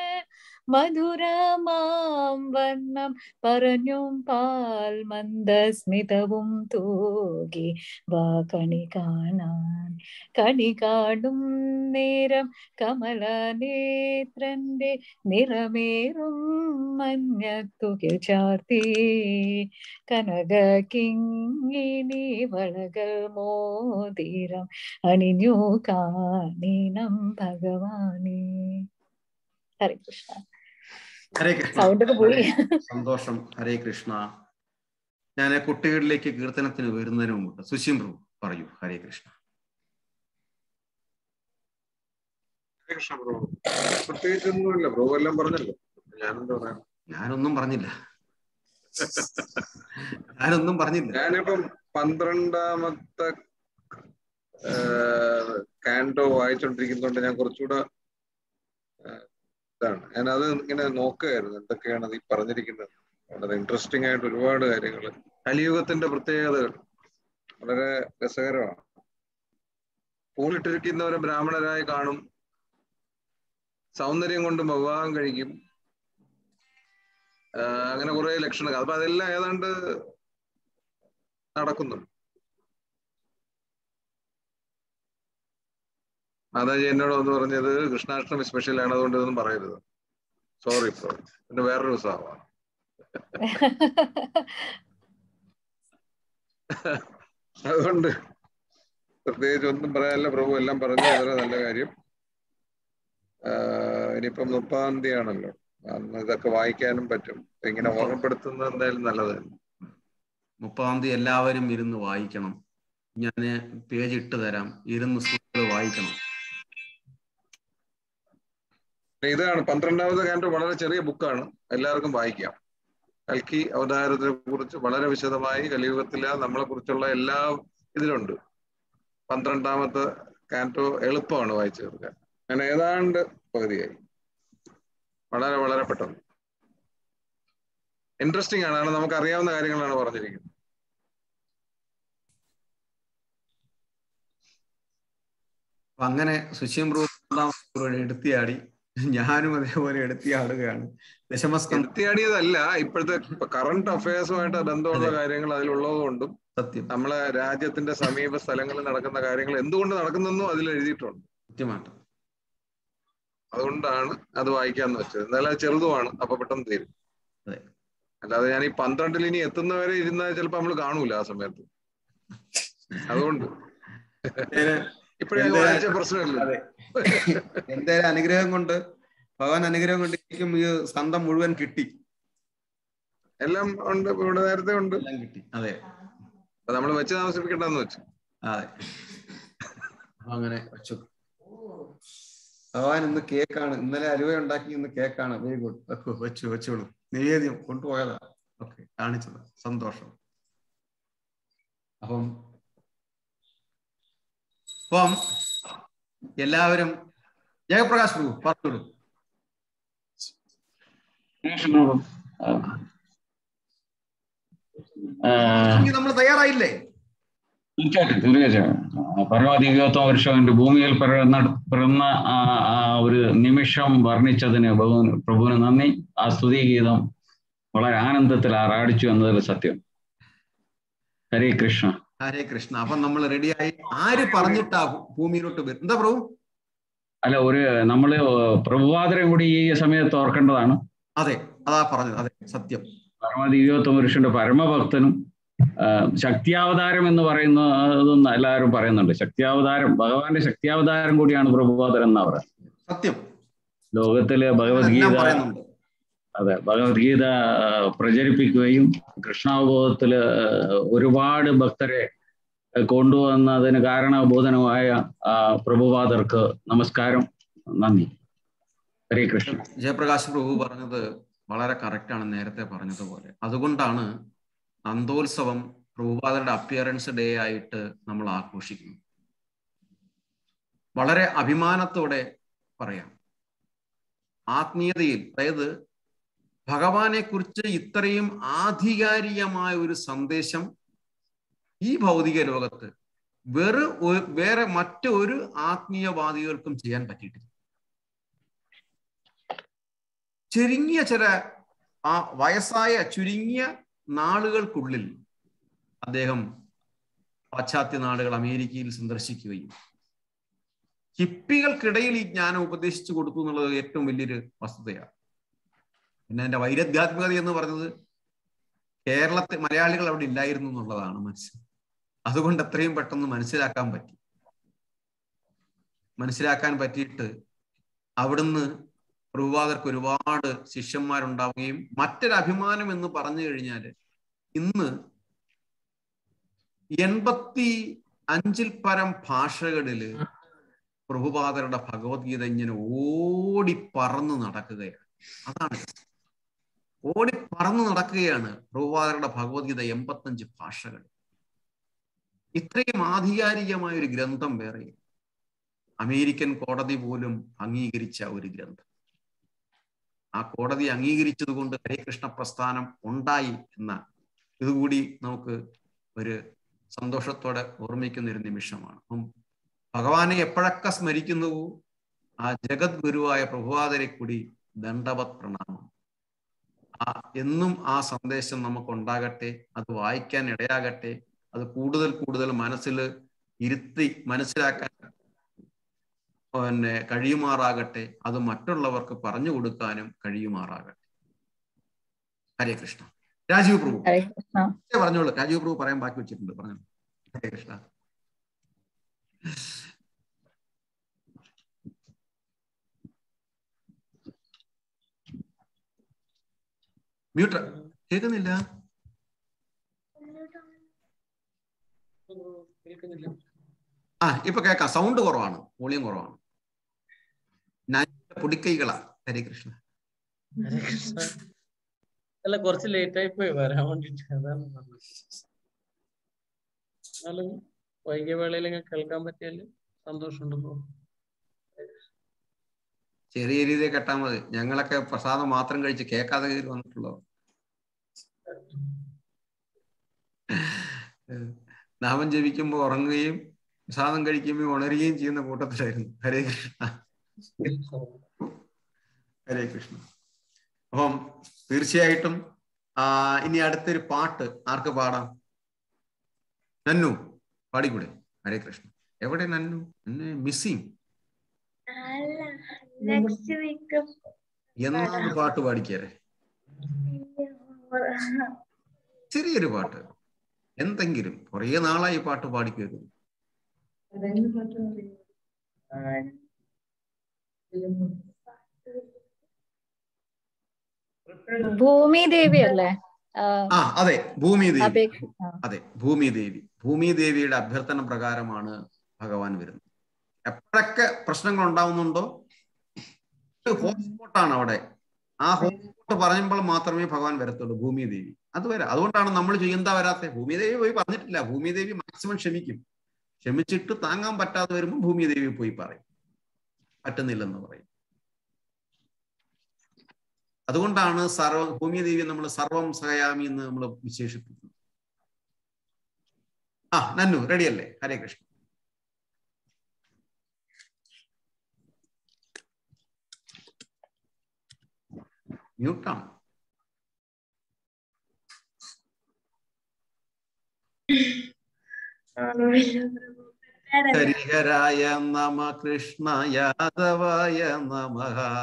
മധുരമാം വർണ്ണം പറഞ്ഞും പാൽ മന്ദസ്മിതവും തൂകി വാ കണി കാണാൻ കണി കാണും നേരം കമലനേത്രന്റെ നിറമേറും മഞ്ഞത്തുകിൽ ചാർത്തി കനക കിങ്ങിണി വളകൾ മോതിരം അണിഞ്ഞു കാണിനം ഭഗവാനെ ഹരേ കൃഷ്ണ ഹരേ കൃഷ്ണ സൗണ്ട് ഒക്കെ പോയി സന്തോഷം ഹരേ കൃഷ്ണ ഞാൻ കുട്ടികളിലേക്ക് കീർത്തനത്തിന് വരുന്നതിന് മുമ്പ് സുശീം പ്രഭു പറയൂ ഹരേ കൃഷ്ണ ഹരേ കൃഷ്ണ പ്രഭു പ്രത്യേകിച്ചൊന്നുമില്ല പ്രഭു എല്ലാം പറഞ്ഞല്ലോ ഞാനെന്താ പറയാ ഞാനൊന്നും പറഞ്ഞില്ല ഞാനൊന്നും പറഞ്ഞില്ല ഞാനിപ്പം പന്ത്രണ്ടാമത്തെ കാൻഡോ വായിച്ചോണ്ടിരിക്കുന്നതുകൊണ്ട് ഞാൻ കുറച്ചുകൂടെ ആ, ഇതാണ് ഞാൻ അത് ഇങ്ങനെ നോക്കുകയായിരുന്നു എന്തൊക്കെയാണ് അത് ഈ പറഞ്ഞിരിക്കുന്നത് വളരെ ഇൻട്രസ്റ്റിംഗ് ആയിട്ട് ഒരുപാട് കാര്യങ്ങൾ കലിയുഗത്തിന്റെ പ്രത്യേകതകൾ വളരെ രസകരമാണ് പൂണിട്ടിരിക്കുന്നവരെ ബ്രാഹ്മണരായി കാണും സൗന്ദര്യം കൊണ്ട് വിവാഹം കഴിക്കും ആ, അങ്ങനെ കുറെ ലക്ഷണങ്ങൾ അപ്പൊ അതെല്ലാം ഏതാണ്ട് നടക്കുന്നുണ്ട് മാതാജി എന്നോട് ഒന്ന് പറഞ്ഞത് കൃഷ്ണാഷ്ടമി സ്പെഷ്യൽ ആണ് അതുകൊണ്ട് ഇതൊന്നും പറയരുത് സോറി പ്രോ പിന്നെ വേറൊരു ഉത്സവമാണ് അതുകൊണ്ട് പ്രത്യേകിച്ച് ഒന്നും പറയാനില്ല പ്രഭു എല്ലാം പറഞ്ഞു വളരെ നല്ല കാര്യം ആഹ് ഇനിയിപ്പം മുപ്പതാം തീയതി ആണല്ലോ അന്ന് ഇതൊക്കെ വായിക്കാനും പറ്റും ഇങ്ങനെ ഓർമ്മപ്പെടുത്തുന്നത് എന്തായാലും നല്ലത് തന്നെ മുപ്പതാം തീയതി എല്ലാവരും ഇരുന്ന് വായിക്കണം ഞാൻ പേജ് ഇട്ട് തരാം ഇരുന്ന് സുഹൃത്തുക്കൾ വായിക്കണം ഇതാണ് പന്ത്രണ്ടാമത്തെ കാൻഡ് വളരെ ചെറിയ ബുക്കാണ് എല്ലാവർക്കും വായിക്കാം കൽക്കി അവതാരത്തിനെ കുറിച്ച് വളരെ വിശദമായി കലിയുഗത്തിലെ നമ്മളെ കുറിച്ചുള്ള എല്ലാ ഇതിലുണ്ട് പന്ത്രണ്ടാമത്തെ കാൻറ്റോ എളുപ്പമാണ് വായിച്ചു തീർക്കാൻ ഞാൻ ഏതാണ്ട് പകുതിയായി വളരെ വളരെ പെട്ടെന്ന് ഇൻട്രസ്റ്റിംഗ് ആണ് കാരണം നമുക്ക് അറിയാവുന്ന കാര്യങ്ങളാണ് പറഞ്ഞിരിക്കുന്നത് അപ്പൊ അങ്ങനെ സുശീം പ്രഭു എടുത്തിയാടി ഞാനും അതേപോലെ എടുത്തിയാടുകയാണ് ദശമസ്കന്ധ എടുത്തിയാടിയതല്ല ഇപ്പോഴത്തെ കറണ്ട് അഫയേഴ്സുമായിട്ട് ബന്ധമുള്ള കാര്യങ്ങൾ അതിലുള്ളതുകൊണ്ടും സത്യം നമ്മളെ രാജ്യത്തിന്റെ സമീപ സ്ഥലങ്ങളിൽ നടക്കുന്ന കാര്യങ്ങൾ എന്തുകൊണ്ട് നടക്കുന്നെന്നും അതിൽ എഴുതിയിട്ടുണ്ട് കൃത്യമായിട്ട് അതുകൊണ്ടാണ് അത് വായിക്കാന്ന് വെച്ചത് എന്നാലും അത് ചെറുതുമാണ് അപ്പൊ പെട്ടെന്ന് തീരും അതെ. അല്ലാതെ ഞാൻ ഈ പന്ത്രണ്ടിൽ ഇനി എത്തുന്നവരെ ഇരുന്നാൽ ചിലപ്പോ നമ്മൾ കാണൂല ആ സമയത്ത് അതുകൊണ്ട് ഇപ്പഴേ എന്താ- വായിച്ച പ്രശ്നമില്ല അതെ എന്റെ ഒരു അനുഗ്രഹം കൊണ്ട് ഭഗവാൻ അനുഗ്രഹം കൊണ്ട് എനിക്കും ഈ സ്കന്ധം മുഴുവൻ കിട്ടി എല്ലാം ഉണ്ട് ഇവിടെ നേരത്തെ ഉണ്ട് എല്ലാം കിട്ടി അതെ അപ്പൊ നമ്മൾ വെച്ച് താമസിപ്പിക്കണ്ടെന്ന് വെച്ചു അതെ അപ്പൊ അങ്ങനെ വെച്ചു ഭഗവാൻ ഇന്ന് കേക്കാണ് ഇന്നലെ അലുവ ഉണ്ടാക്കി ഇന്ന് കേക്കാണ് വെരി ഗുഡ് വെക്കൂ വെച്ചു വെച്ചോളൂ നിവേദ്യം കൊണ്ടുപോയതാ ഓക്കെ കാണിച്ചത് സന്തോഷം അപ്പം അപ്പം എല്ലാവരും ജയപ്രകാശ് പ്രഭു പറഞ്ഞോളൂ നമ്മൾ തയ്യാറായില്ലേ തീർച്ചയായിട്ടും തീർച്ചയായിട്ടും പരമാധികത്വ വർഷം ഭൂമിയിൽ പിറന്ന പിറന്ന ആ ആ ഒരു നിമിഷം വർണ്ണിച്ചതിന് ഭഗവാൻ പ്രഭുവിന് നന്ദി ആ സ്തുതി ഗീതം വളരെ ആനന്ദത്തിൽ ആറാടിച്ചു എന്നതിൽ സത്യം ഹരേ കൃഷ്ണ ഹരേ കൃഷ്ണ അപ്പൊ നമ്മൾ റെഡിയായി ആര് പറഞ്ഞിട്ടാ ഭൂമിയിലോട്ട് വരും എന്താ പ്രഭു അല്ല ഒരു നമ്മള് പ്രഭുവാദരം കൂടി ഈ സമയത്ത് ഓർക്കേണ്ടതാണ് അതെ അതാ പറഞ്ഞത് അതെ സത്യം പരമദിവ്യോത്തമ പുരുഷന്റെ പരമഭക്തനും ആ, ശക്തിയാവതാരം എന്ന് പറയുന്ന അതൊന്നും എല്ലാവരും പറയുന്നുണ്ട് ശക്തിയാവതാരം ഭഗവാന്റെ ശക്തിയാവതാരം കൂടിയാണ് പ്രഭുപാദരം എന്നാ പറയുന്നത് സത്യം ലോകത്തില് എല്ലാം ഭഗവത്ഗീത പറയുന്നുണ്ട് അതെ ഭഗവത്ഗീത ആ, പ്രചരിപ്പിക്കുകയും കൃഷ്ണാവബോധത്തില് ഒരുപാട് ഭക്തരെ കൊണ്ടുവന്നതിന് കാരണബോധനമായ ആ, പ്രഭുപാദർക്ക് നമസ്കാരം നന്ദി ഹരേ കൃഷ്ണ ജയപ്രകാശ് പ്രഭു പറഞ്ഞത് വളരെ correct ആണ് നേരത്തെ പറഞ്ഞതുപോലെ അതുകൊണ്ടാണ് നന്ദോത്സവം പ്രഭുപാദരുടെ അപ്പിയറൻസ് ഡേ ആയിട്ട് നമ്മൾ ആഘോഷിക്കുന്നു വളരെ അഭിമാനത്തോടെ പറയാം ആത്മീയതയിൽ അതായത് ഭഗവാനെ കുറിച്ച് ഇത്രയും ആധികാരികമായ ഒരു സന്ദേശം ഈ ഭൗതിക ലോകത്ത് വേറെ ഒ- വേറെ മറ്റൊരു ആത്മീയവാദികൾക്കും ചെയ്യാൻ പറ്റിയിട്ടില്ല ചുരുങ്ങിയ ചില ആ വയസ്സായ ചുരുങ്ങിയ നാളുകൾക്കുള്ളിൽ അദ്ദേഹം പാശ്ചാത്യ നാടുകൾ അമേരിക്കയിൽ സന്ദർശിക്കുകയും ഹിപ്പികൾക്കിടയിൽ ഈ ജ്ഞാനം ഉപദേശിച്ചു കൊടുത്തു എന്നുള്ളത് ഏറ്റവും വലിയൊരു വസ്തുതയാണ് പിന്നെ അതിന്റെ വൈരുദ്ധ്യാത്മകത എന്ന് പറഞ്ഞത് കേരളത്തിൽ മലയാളികൾ അവിടെ ഇല്ലായിരുന്നു എന്നുള്ളതാണ് മനസ്സിൽ അതുകൊണ്ട് എത്രയും പെട്ടെന്ന് മനസ്സിലാക്കാൻ പറ്റി മനസ്സിലാക്കാൻ പറ്റിയിട്ട് അവിടുന്ന് പ്രഭുപാദർക്ക് ഒരുപാട് ശിഷ്യന്മാരുണ്ടാവുകയും മറ്റൊരു അഭിമാനം എന്ന് പറഞ്ഞു കഴിഞ്ഞാൽ ഇന്ന് എൺപത്തി അഞ്ചിൽ പരം ഭാഷകളില് പ്രഭുപാദരുടെ ഭഗവത്ഗീത ഇങ്ങനെ ഓടി പറന്ന് നടക്കുകയാണ് അതാണ് ഓടി പറന്ന് നടക്കുകയാണ് പ്രഭുപാദരുടെ ഭഗവത്ഗീത എൺപത്തഞ്ച് ഭാഷകൾ ഇത്രയും ആധികാരികമായ ഒരു ഗ്രന്ഥം വേറെ അമേരിക്കൻ കോടതി പോലും അംഗീകരിച്ച ഒരു ഗ്രന്ഥം ആ കോടതി അംഗീകരിച്ചത് കൊണ്ട് ഹരേകൃഷ്ണ പ്രസ്ഥാനം ഉണ്ടായി എന്ന ഇതുകൂടി നമുക്ക് ഒരു സന്തോഷത്തോടെ ഓർമ്മിക്കുന്ന ഒരു നിമിഷമാണ് അപ്പം ഭഗവാനെ എപ്പോഴൊക്കെ സ്മരിക്കുന്നുവോ ആ ജഗത് ഗുരുവായ പ്രഭുവാദരെ കൂടി ദണ്ഡവത് പ്രണാമം ആ എന്നും ആ സന്ദേശം നമുക്ക് ഉണ്ടാകട്ടെ അത് വായിക്കാൻ ഇടയാകട്ടെ അത് കൂടുതൽ കൂടുതൽ മനസ്സിൽ ഇരുത്തി മനസ്സിലാക്കാൻ പിന്നെ കഴിയുമാറാകട്ടെ അത് മറ്റുള്ളവർക്ക് പറഞ്ഞു കൊടുക്കാനും കഴിയുമാറാകട്ടെ ഹരേ കൃഷ്ണ രാജീവ് പ്രഭു ഹരേ കൃഷ്ണ പറഞ്ഞോളൂ രാജീവ് പ്രഭു പറയാൻ ബാക്കി വെച്ചിട്ടുണ്ട് പറഞ്ഞു ഹരേ കൃഷ്ണ മ്യൂട്ട് കേൾക്കുന്നില്ല കേൾക്കുന്നില്ല ആ ഇപ്പൊ കേൾക്കാം സൗണ്ട് കുറവാണ് വോളിയം കുറവാണ് നന്റെ പൊടിക്കൈകളാ ഹരേ കൃഷ്ണ ഹരേ കൃഷ്ണ അല്ല കുറച്ച് ലേറ്റ് ആയി പോയി വരാൻ വേണ്ടിട്ട് അതാണ് പറഞ്ഞത്. എന്നാലും വൈകിയ വേളയിൽ ഇങ്ങനെ കേൾക്കാൻ പറ്റിയാല് സന്തോഷമുണ്ട് ബ്രോ ചെറിയ രീതിയിൽ കേട്ടാൽ മതി ഞങ്ങളൊക്കെ പ്രസാദം മാത്രം കഴിച്ച് കേൾക്കാതെ കയറി വന്നിട്ടുള്ളോ നാമം ജപിക്കുമ്പോ ഉറങ്ങുകയും പ്രസാദം കഴിക്കുമ്പോൾ ഉണരുകയും ചെയ്യുന്ന കൂട്ടത്തിലായിരുന്നു ഹരേ കൃഷ്ണ ഹരേ കൃഷ്ണ അപ്പം തീർച്ചയായിട്ടും ആ ഇനി അടുത്തൊരു പാട്ട് ആർക്ക് പാടാം നന്നു പാടിക്കൂടെ ഹരേ കൃഷ്ണ എവിടെ നന്നു മിസ്സിങ് നെക്സ്റ്റ് വീക്ക് എന്നാണ് പാട്ട് പാടിക്കാരെ ചെറിയൊരു പാട്ട് എന്തെങ്കിലും കുറേ നാളായി ഈ പാട്ട് പാടിക്കേക്കുന്നു ഭൂമി ദേവി അല്ലേ ആ, ആ അതെ ഭൂമി ദേവി അപേക്ഷ ആ. അതെ ഭൂമി ദേവി ഭൂമി ദേവിയുടെ അഭ്യർത്ഥന പ്രകാരമാണ് ഭഗവാൻ വരുന്നത് എപ്പോഴൊക്കെ പ്രശ്നങ്ങൾ ഉണ്ടാവുന്നുണ്ടോ ഹോട്ട്സ്പോട്ടാണ് അവിടെ ആ ഹോട്ട്സ്പോട്ട് പറയുമ്പോൾ മാത്രമേ ഭഗവാൻ വരത്തുള്ളൂ ഭൂമി ദേവി അത് വരാം അതുകൊണ്ടാണ് നമ്മൾ ചെയ്യുന്നതാ വരാത്തെ ഭൂമി ദേവി പോയി പറഞ്ഞിട്ടില്ല ഭൂമി ദേവി മാക്സിമം ക്ഷമിക്കും ക്ഷമിച്ചിട്ട് താങ്ങാൻ പറ്റാതെ വരുമ്പോൾ ഭൂമി ദേവി പോയി പറയും പറ്റുന്നില്ലെന്ന് പറയും അതുകൊണ്ടാണ് സർവ ഭൂമി ദേവി നമ്മൾ സർവം സഹയാമി എന്ന് നമ്മൾ വിശേഷിപ്പിക്കുന്നത് ആ നന്നു റെഡിയല്ലേ ഹരേ കൃഷ്ണ മ്യൂട്ടാണ് ഹരിഹരായ നമ കൃഷ്ണ യാദവായ നമ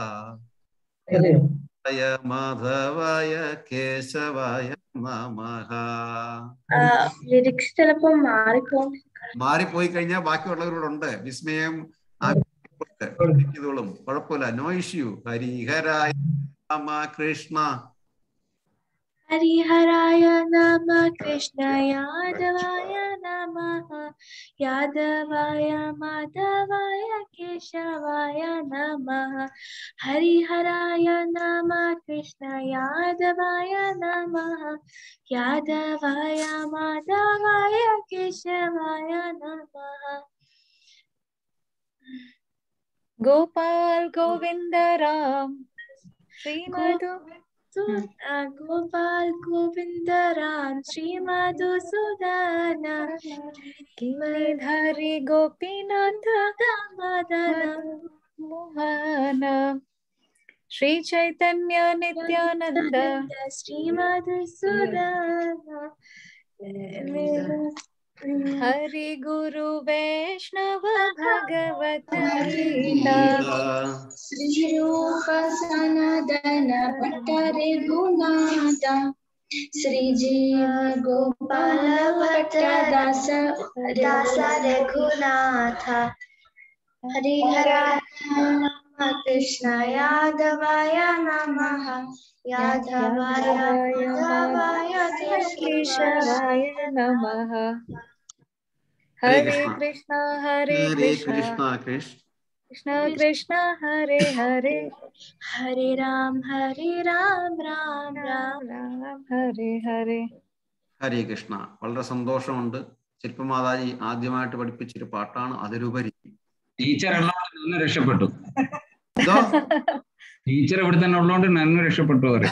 മാധവായ കേശവായ നമ ലിറിക്സ് ചിലപ്പോ മാറിപ്പോകും മാറിപ്പോയി കഴിഞ്ഞാൽ ബാക്കിയുള്ളവരോടുണ്ട് വിസ്മയം ഇതോളും കുഴപ്പമില്ല നോ ഇഷ്യൂ ഹരിഹരായ രാമ കൃഷ്ണ हरिहराय नमः कृष्णयादवाय नमः यादवाय माधवाय केशवाय नमः हरिहराय नमः कृष्णयादवाय नमः यादवाय माधवाय केशवाय नमः गोपाल गोविंद राम श्री मधु Su- uh, Gopal Govind Ram Sri Madhusudan Giridhari Gopinath Madana Mohan Shri चैतन्य नित्यानंद Sri Madhusudan हरि गुरु वैष्णव भगवत Gita Sri Rupa Sanadana Bhattare Gunata Sri Jiva Gopala Bhatta Dasa Dasa Raghunatha Hari Hara Nama Krishna Yadavaya Namaha Yadavaya Yadavaya केशवाय नमः हरे हरे कृष्णा। कृष्णा हरे हरे कृष्णा कृष्णा कृष्ण कृष्णा कृष्णा हरे हरे Hare Ram Hare Ram Ram Ram Ram Ram हरे हरे ഹരേ കൃഷ്ണ വളരെ സന്തോഷമുണ്ട് ശില്പമാതാജി ആദ്യമായിട്ട് പഠിപ്പിച്ചൊരു പാട്ടാണ് അതിലുപരി teacher ഉള്ളതുകൊണ്ട് നന്നെ രക്ഷപ്പെട്ടു ഇതോ ടീച്ചർ ഇവിടെ തന്നെ ഉള്ളതുകൊണ്ട് നന്നെ രക്ഷപ്പെട്ടു പറയും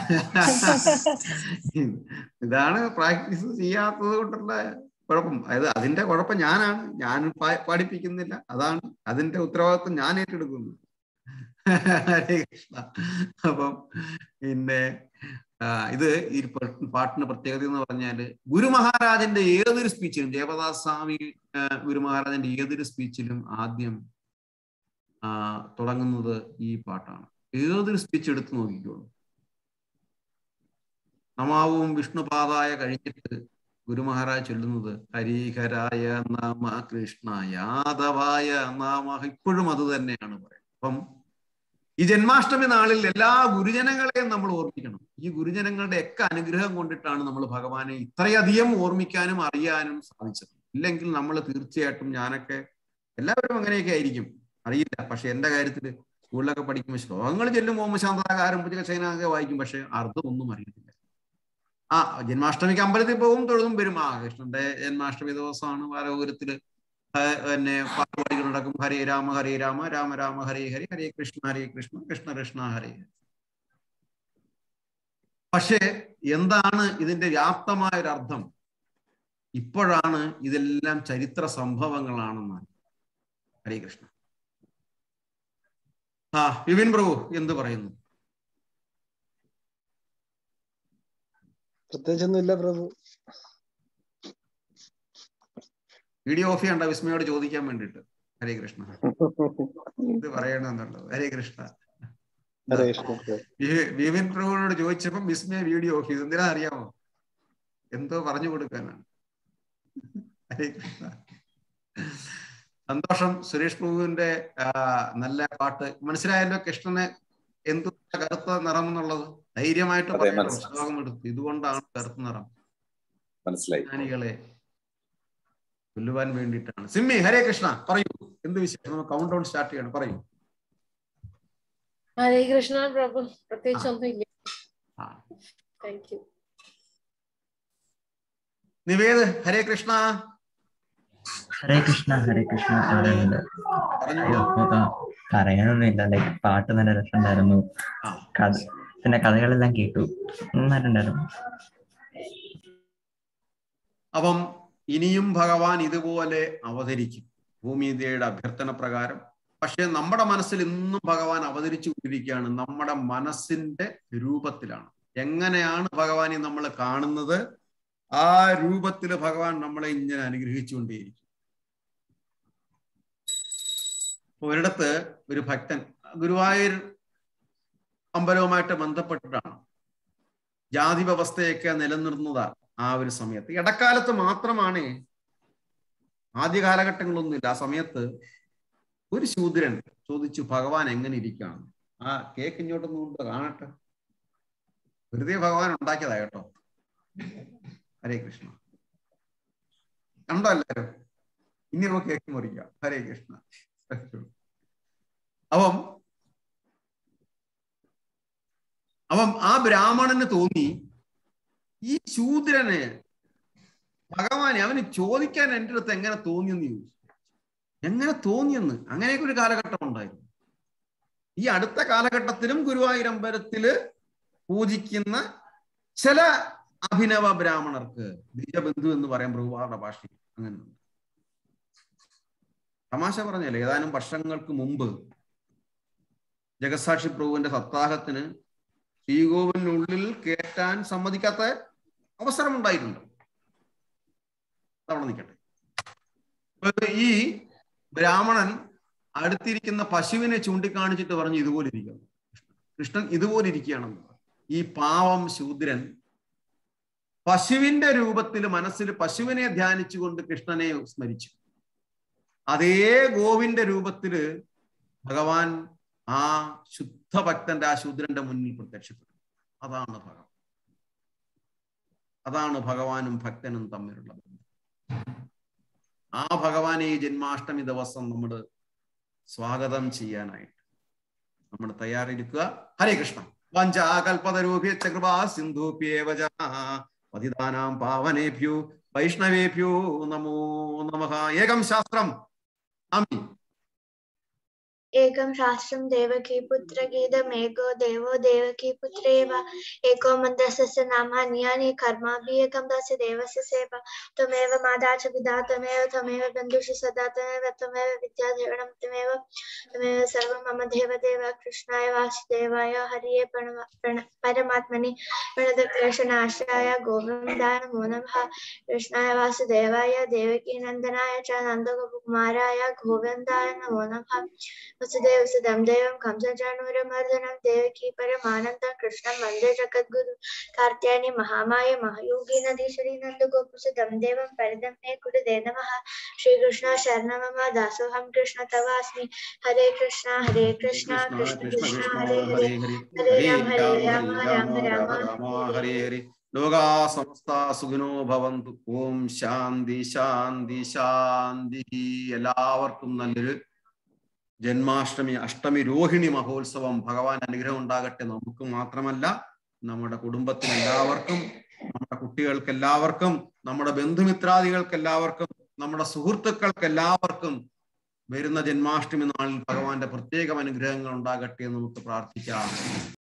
ഇതാണ് പ്രാക്ടീസ് ചെയ്യാത്തത് കൊണ്ടുള്ള കുഴപ്പം അതായത് അതിന്റെ കുഴപ്പം ഞാനാണ് ഞാൻ പാ- പഠിപ്പിക്കുന്നില്ല അതാണ് അതിന്റെ ഉത്തരവാദിത്വം ഞാൻ ഏറ്റെടുക്കുന്നു ഹരേ കൃഷ്ണ അപ്പം പിന്നെ ആ, ഇത് ഈ പ- പാട്ടിന്റെ പ്രത്യേകത എന്ന് പറഞ്ഞാല് ഗുരു മഹാരാജന്റെ ഏതൊരു സ്പീച്ചിലും ദേവദാസ് സ്വാമി ആ, ഗുരു മഹാരാജന്റെ ഏതൊരു സ്പീച്ചിലും ആദ്യം ആ, തുടങ്ങുന്നത് ഈ പാട്ടാണ് ഏതൊരു സ്പീച്ച് എടുത്തു നോക്കിക്കോളൂ നമാവും വിഷ്ണുപാതായ കഴിഞ്ഞിട്ട് ഗുരു മഹാരാജ് ചൊല്ലുന്നത് ഹരിഹരായ നാമ കൃഷ്ണ യാദവായ നാമ ഇപ്പോഴും അത് തന്നെയാണ് പറയുന്നത് അപ്പം ഈ ജന്മാഷ്ടമി നാളിൽ എല്ലാ ഗുരുജനങ്ങളെയും നമ്മൾ ഓർമ്മിക്കണം ഈ ഗുരുജനങ്ങളുടെ ഒക്കെ അനുഗ്രഹം കൊണ്ടിട്ടാണ് നമ്മൾ ഭഗവാനെ ഇത്രയധികം ഓർമ്മിക്കാനും അറിയാനും സാധിച്ചത് ഇല്ലെങ്കിൽ നമ്മൾ തീർച്ചയായിട്ടും ഞാനൊക്കെ എല്ലാവരും അങ്ങനെയൊക്കെ ആയിരിക്കും അറിയില്ല പക്ഷെ എന്റെ കാര്യത്തിൽ സ്കൂളിലൊക്കെ പഠിക്കുമ്പോൾ ശ്ലോകങ്ങൾ ചെല്ലും ഓമശാന്താകാരം പുജകശയനൊക്കെ വായിക്കും പക്ഷെ അർത്ഥം ഒന്നും അറിയത്തില്ല ആ ജന്മാഷ്ടമിക്ക് അമ്പലത്തിൽ പോകും തൊഴുതും വരും ആ കൃഷ്ണന്റെ ജന്മാഷ്ടമി ദിവസമാണ് വാരപുരത്തില് പിന്നെ പാട്ടുപാടികൾ നടക്കും ഹരേ രാമ ഹരേ രാമ രാമ രാമ ഹരേ ഹരി ഹരേ കൃഷ്ണ ഹരേ കൃഷ്ണ കൃഷ്ണ കൃഷ്ണ ഹരേ ഹരി പക്ഷേ എന്താണ് ഇതിന്റെ വ്യാപ്തമായ ഒരു അർത്ഥം ഇപ്പോഴാണ് ഇതെല്ലാം ചരിത്ര സംഭവങ്ങളാണെന്ന് ഹരേ കൃഷ്ണ ആ വിപിൻ പ്രഭു എന്ത് പറയുന്നു പ്രത്യേകിച്ചൊന്നുമില്ല പ്രഭു വീഡിയോ ഓഫ് ചെയ്യണ്ട വിസ്മയോട് ചോദിക്കാൻ വേണ്ടിട്ട് ഹരേ കൃഷ്ണ ഇത് പറയണമെന്നുള്ളത് ഹരേ കൃഷ്ണ ഹരേ കൃഷ്ണ പ്രഭു. വി- വിപിൻ പ്രഭുവിനോട് ചോദിച്ചപ്പം വിസ്മയ വീഡിയോ ഓഫ് ചെയ്തു എന്തിനാ അറിയാമോ എന്തോ പറഞ്ഞു കൊടുക്കാനാണ് ഹരേ കൃഷ്ണ സന്തോഷം സുരേഷ് പ്രഭുവിന്റെ ആ, നല്ല പാട്ട് മനസ്സിലായല്ലോ കൃഷ്ണന് എന്തു കറുത്ത നിറം എന്നുള്ളത് ധൈര്യമായിട്ട് അതെ, പറയണം മനസ്സിലായി. ശ്ലോകം എടുത്തു ഇതുകൊണ്ടാണ് കറുത്ത നിറം മനസ്സിലായി ജ്ഞാനികളെ കൊല്ലുവാൻ വേണ്ടിയിട്ടാണ് സിമ്മി ഹരേ കൃഷ്ണ പറയൂ എന്ത് വിശേഷം നമുക്ക് കൗണ്ട് ഡൗൺ സ്റ്റാർട്ട് ചെയ്യണം പറയൂ ഹരേ കൃഷ്ണ പ്രഭു പ്രത്യേകിച്ച് ഒന്നുമില്ല ആ. താങ്ക് യു നിവേദ് ഹരേ കൃഷ്ണ ഹരേ കൃഷ്ണ ഹരേ കൃഷ്ണ പറയുന്നുണ്ട് പറഞ്ഞോളൂ ആ, പറയാനൊന്നുമില്ല ലൈക്ക് പാട്ട് നല്ല രസമുണ്ടായിരുന്നു ആ. കഥ പിന്നെ കഥകളെല്ലാം കേട്ടു നന്നായിട്ടുണ്ടായിരുന്നു അപ്പം ഇനിയും ഭഗവാൻ ഇതുപോലെ അവതരിക്കും ഭൂമിദേയുടെ അഭ്യർത്ഥന പ്രകാരം പക്ഷെ നമ്മുടെ മനസ്സിൽ ഇന്നും ഭഗവാൻ അവതരിച്ചു കൊണ്ടിരിക്കുകയാണ് നമ്മുടെ മനസ്സിന്റെ രൂപത്തിലാണ് എങ്ങനെയാണ് ഭഗവാനെ നമ്മൾ കാണുന്നത് ആ രൂപത്തിൽ ഭഗവാൻ നമ്മളെ ഇങ്ങനെ അനുഗ്രഹിച്ചുകൊണ്ടേയിരിക്കും ഒരിടത്ത് ഒരു ഭക്തൻ ഗുരുവായൂർ അമ്പലവുമായിട്ട് ബന്ധപ്പെട്ടിട്ടാണ് ജാതി വ്യവസ്ഥയൊക്കെ നിലനിർന്നതാണ് ആ ഒരു സമയത്ത് ഇടക്കാലത്ത് മാത്രമാണ് ആദ്യ കാലഘട്ടങ്ങളൊന്നുമില്ല ആ സമയത്ത് ഒരു ശൂദ്രൻ ചോദിച്ചു ഭഗവാൻ എങ്ങനെ ഇരിക്കുകയാണ് ആ കേക്ക് ഇങ്ങോട്ടൊന്നും കൊണ്ട് കാണട്ടെ വെറുതെ ഭഗവാൻ ഉണ്ടാക്കിയതാ കേട്ടോ ഹരേ കൃഷ്ണ കണ്ടോ എല്ലാരും ഇനി നമുക്ക് കേക്ക് മുറിക്കാം ഹരേ കൃഷ്ണ അപ്പം അപ്പം ആ ബ്രാഹ്മണന് തോന്നി ഈ ശൂദ്രന് ഭഗവാനെ അവന് ചോദിക്കാൻ എൻ്റെ അടുത്ത് എങ്ങനെ തോന്നിയെന്ന് ചോദിച്ചു എങ്ങനെ തോന്നിയെന്ന് അങ്ങനെയൊക്കെ ഒരു കാലഘട്ടം ഉണ്ടായിരുന്നു ഈ അടുത്ത കാലഘട്ടത്തിലും ഗുരുവായൂരമ്പലത്തില് പൂജിക്കുന്ന ചില അഭിനവ ബ്രാഹ്മണർക്ക് ബീജബന്ധു എന്ന് പറയാൻ പ്രഭുപാരുടെ ഭാഷയിൽ അങ്ങനെ തമാശ പറഞ്ഞല്ലേ ഏതാനും വർഷങ്ങൾക്ക് മുമ്പ് ജഗസാക്ഷി പ്രഭുവിന്റെ സപ്താഹത്തിന് ശ്രീകോവിലിനുള്ളിൽ കയറ്റാൻ സമ്മതിക്കാത്ത അവസരം ഉണ്ടായിട്ടുണ്ട് അവിടെ നിൽക്കട്ടെ അപ്പൊ ഈ ബ്രാഹ്മണൻ അടുത്തിരിക്കുന്ന പശുവിനെ ചൂണ്ടിക്കാണിച്ചിട്ട് പറഞ്ഞു ഇതുപോലെ ഇരിക്കണം കൃഷ്ണൻ ഇതുപോലെ ഇരിക്കുകയാണെന്ന് ഈ പാവം ശൂദ്രൻ പശുവിന്റെ രൂപത്തിൽ മനസ്സിൽ പശുവിനെ ധ്യാനിച്ചുകൊണ്ട് കൃഷ്ണനെ സ്മരിച്ചു അതേ ഗോവിന്റെ രൂപത്തില് ഭഗവാൻ ആ ശുദ്ധ ഭക്തന്റെ ആ ശൂദ്രന്റെ മുന്നിൽ പ്രത്യക്ഷപ്പെട്ടു അതാണ് ഭഗവാൻ അതാണ് ഭഗവാനും ഭക്തനും തമ്മിലുള്ള ബന്ധം ആ ഭഗവാനെ ഈ ജന്മാഷ്ടമി ദിവസം നമ്മൾ സ്വാഗതം ചെയ്യാനായിട്ട് നമ്മൾ തയ്യാറെടുക്കുക ഹരേ കൃഷ്ണ വഞ്ചാകൽപതരൂപ്യ കൃപാ സിന്ധുപ്യേവ പതിതാനാം പാവനേഭ്യോ വൈഷ്ണവേഭ്യോ നമോ നമഃ ഏകം ശാസ്ത്രം ആമി एकं शास्त्रं देवकी पुत्रगीतमेको देवो देवकी पुत्रेव एको मन्दस्य नामानि यानि कर्माभि एकं तस्य देवस्य सेवा त्वमेव माता च पिता त्वमेव त्वमेव बन्धुषु सदा त्वमेव त्वमेव विद्याधरणं त्वमेव त्वमेव सर्वं मम देवदेव कृष्णाय वासुदेवाय हरिये प्रणव प्रण परमात्मनि प्रणतक्लेशनाशाय गोविन्दाय नमो नमः कृष्णाय वासुदेवाय देवकीनन्दनाय च नन्दगोपकुमाराय गोविन्दाय नमो नमः वसुदेव सुदं देवं कंसचाणूरमर्दनं देवकी परमानन्दं कृष्णं वन्दे जगद्गुरु कार्त्यायनि महामाय महयोगी नदीश्वरी नन्दगोपुसुदं देवं परिदं मे कुरुदे नमः श्रीकृष्ण शरणं मम दासोऽहं कृष्ण तवास्मि हरे कृष्ण हरे कृष्ण कृष्ण कृष्ण हरे हरे ഹരേ രാമ രാമ രാമ രാമ ഹരേ ഹരേ ലോകാ സമസ്ത സുഖിനോ ഭവന്തു ഓം ശാന്തി ശാന്തി ശാന്തി എല്ലാവർക്കും നല്ലൊരു ജന്മാഷ്ടമി അഷ്ടമി രോഹിണി മഹോത്സവം ഭഗവാൻ അനുഗ്രഹം ഉണ്ടാകട്ടെ നമുക്ക് മാത്രമല്ല നമ്മുടെ കുടുംബത്തിന് എല്ലാവർക്കും നമ്മുടെ കുട്ടികൾക്ക് എല്ലാവർക്കും നമ്മുടെ ബന്ധുമിത്രാദികൾക്ക് എല്ലാവർക്കും നമ്മുടെ സുഹൃത്തുക്കൾക്ക് എല്ലാവർക്കും വരുന്ന ജന്മാഷ്ടമി നാളിൽ ഭഗവാന്റെ പ്രത്യേകം അനുഗ്രഹങ്ങൾ ഉണ്ടാകട്ടെ എന്ന് നമുക്ക് പ്രാർത്ഥിക്കാം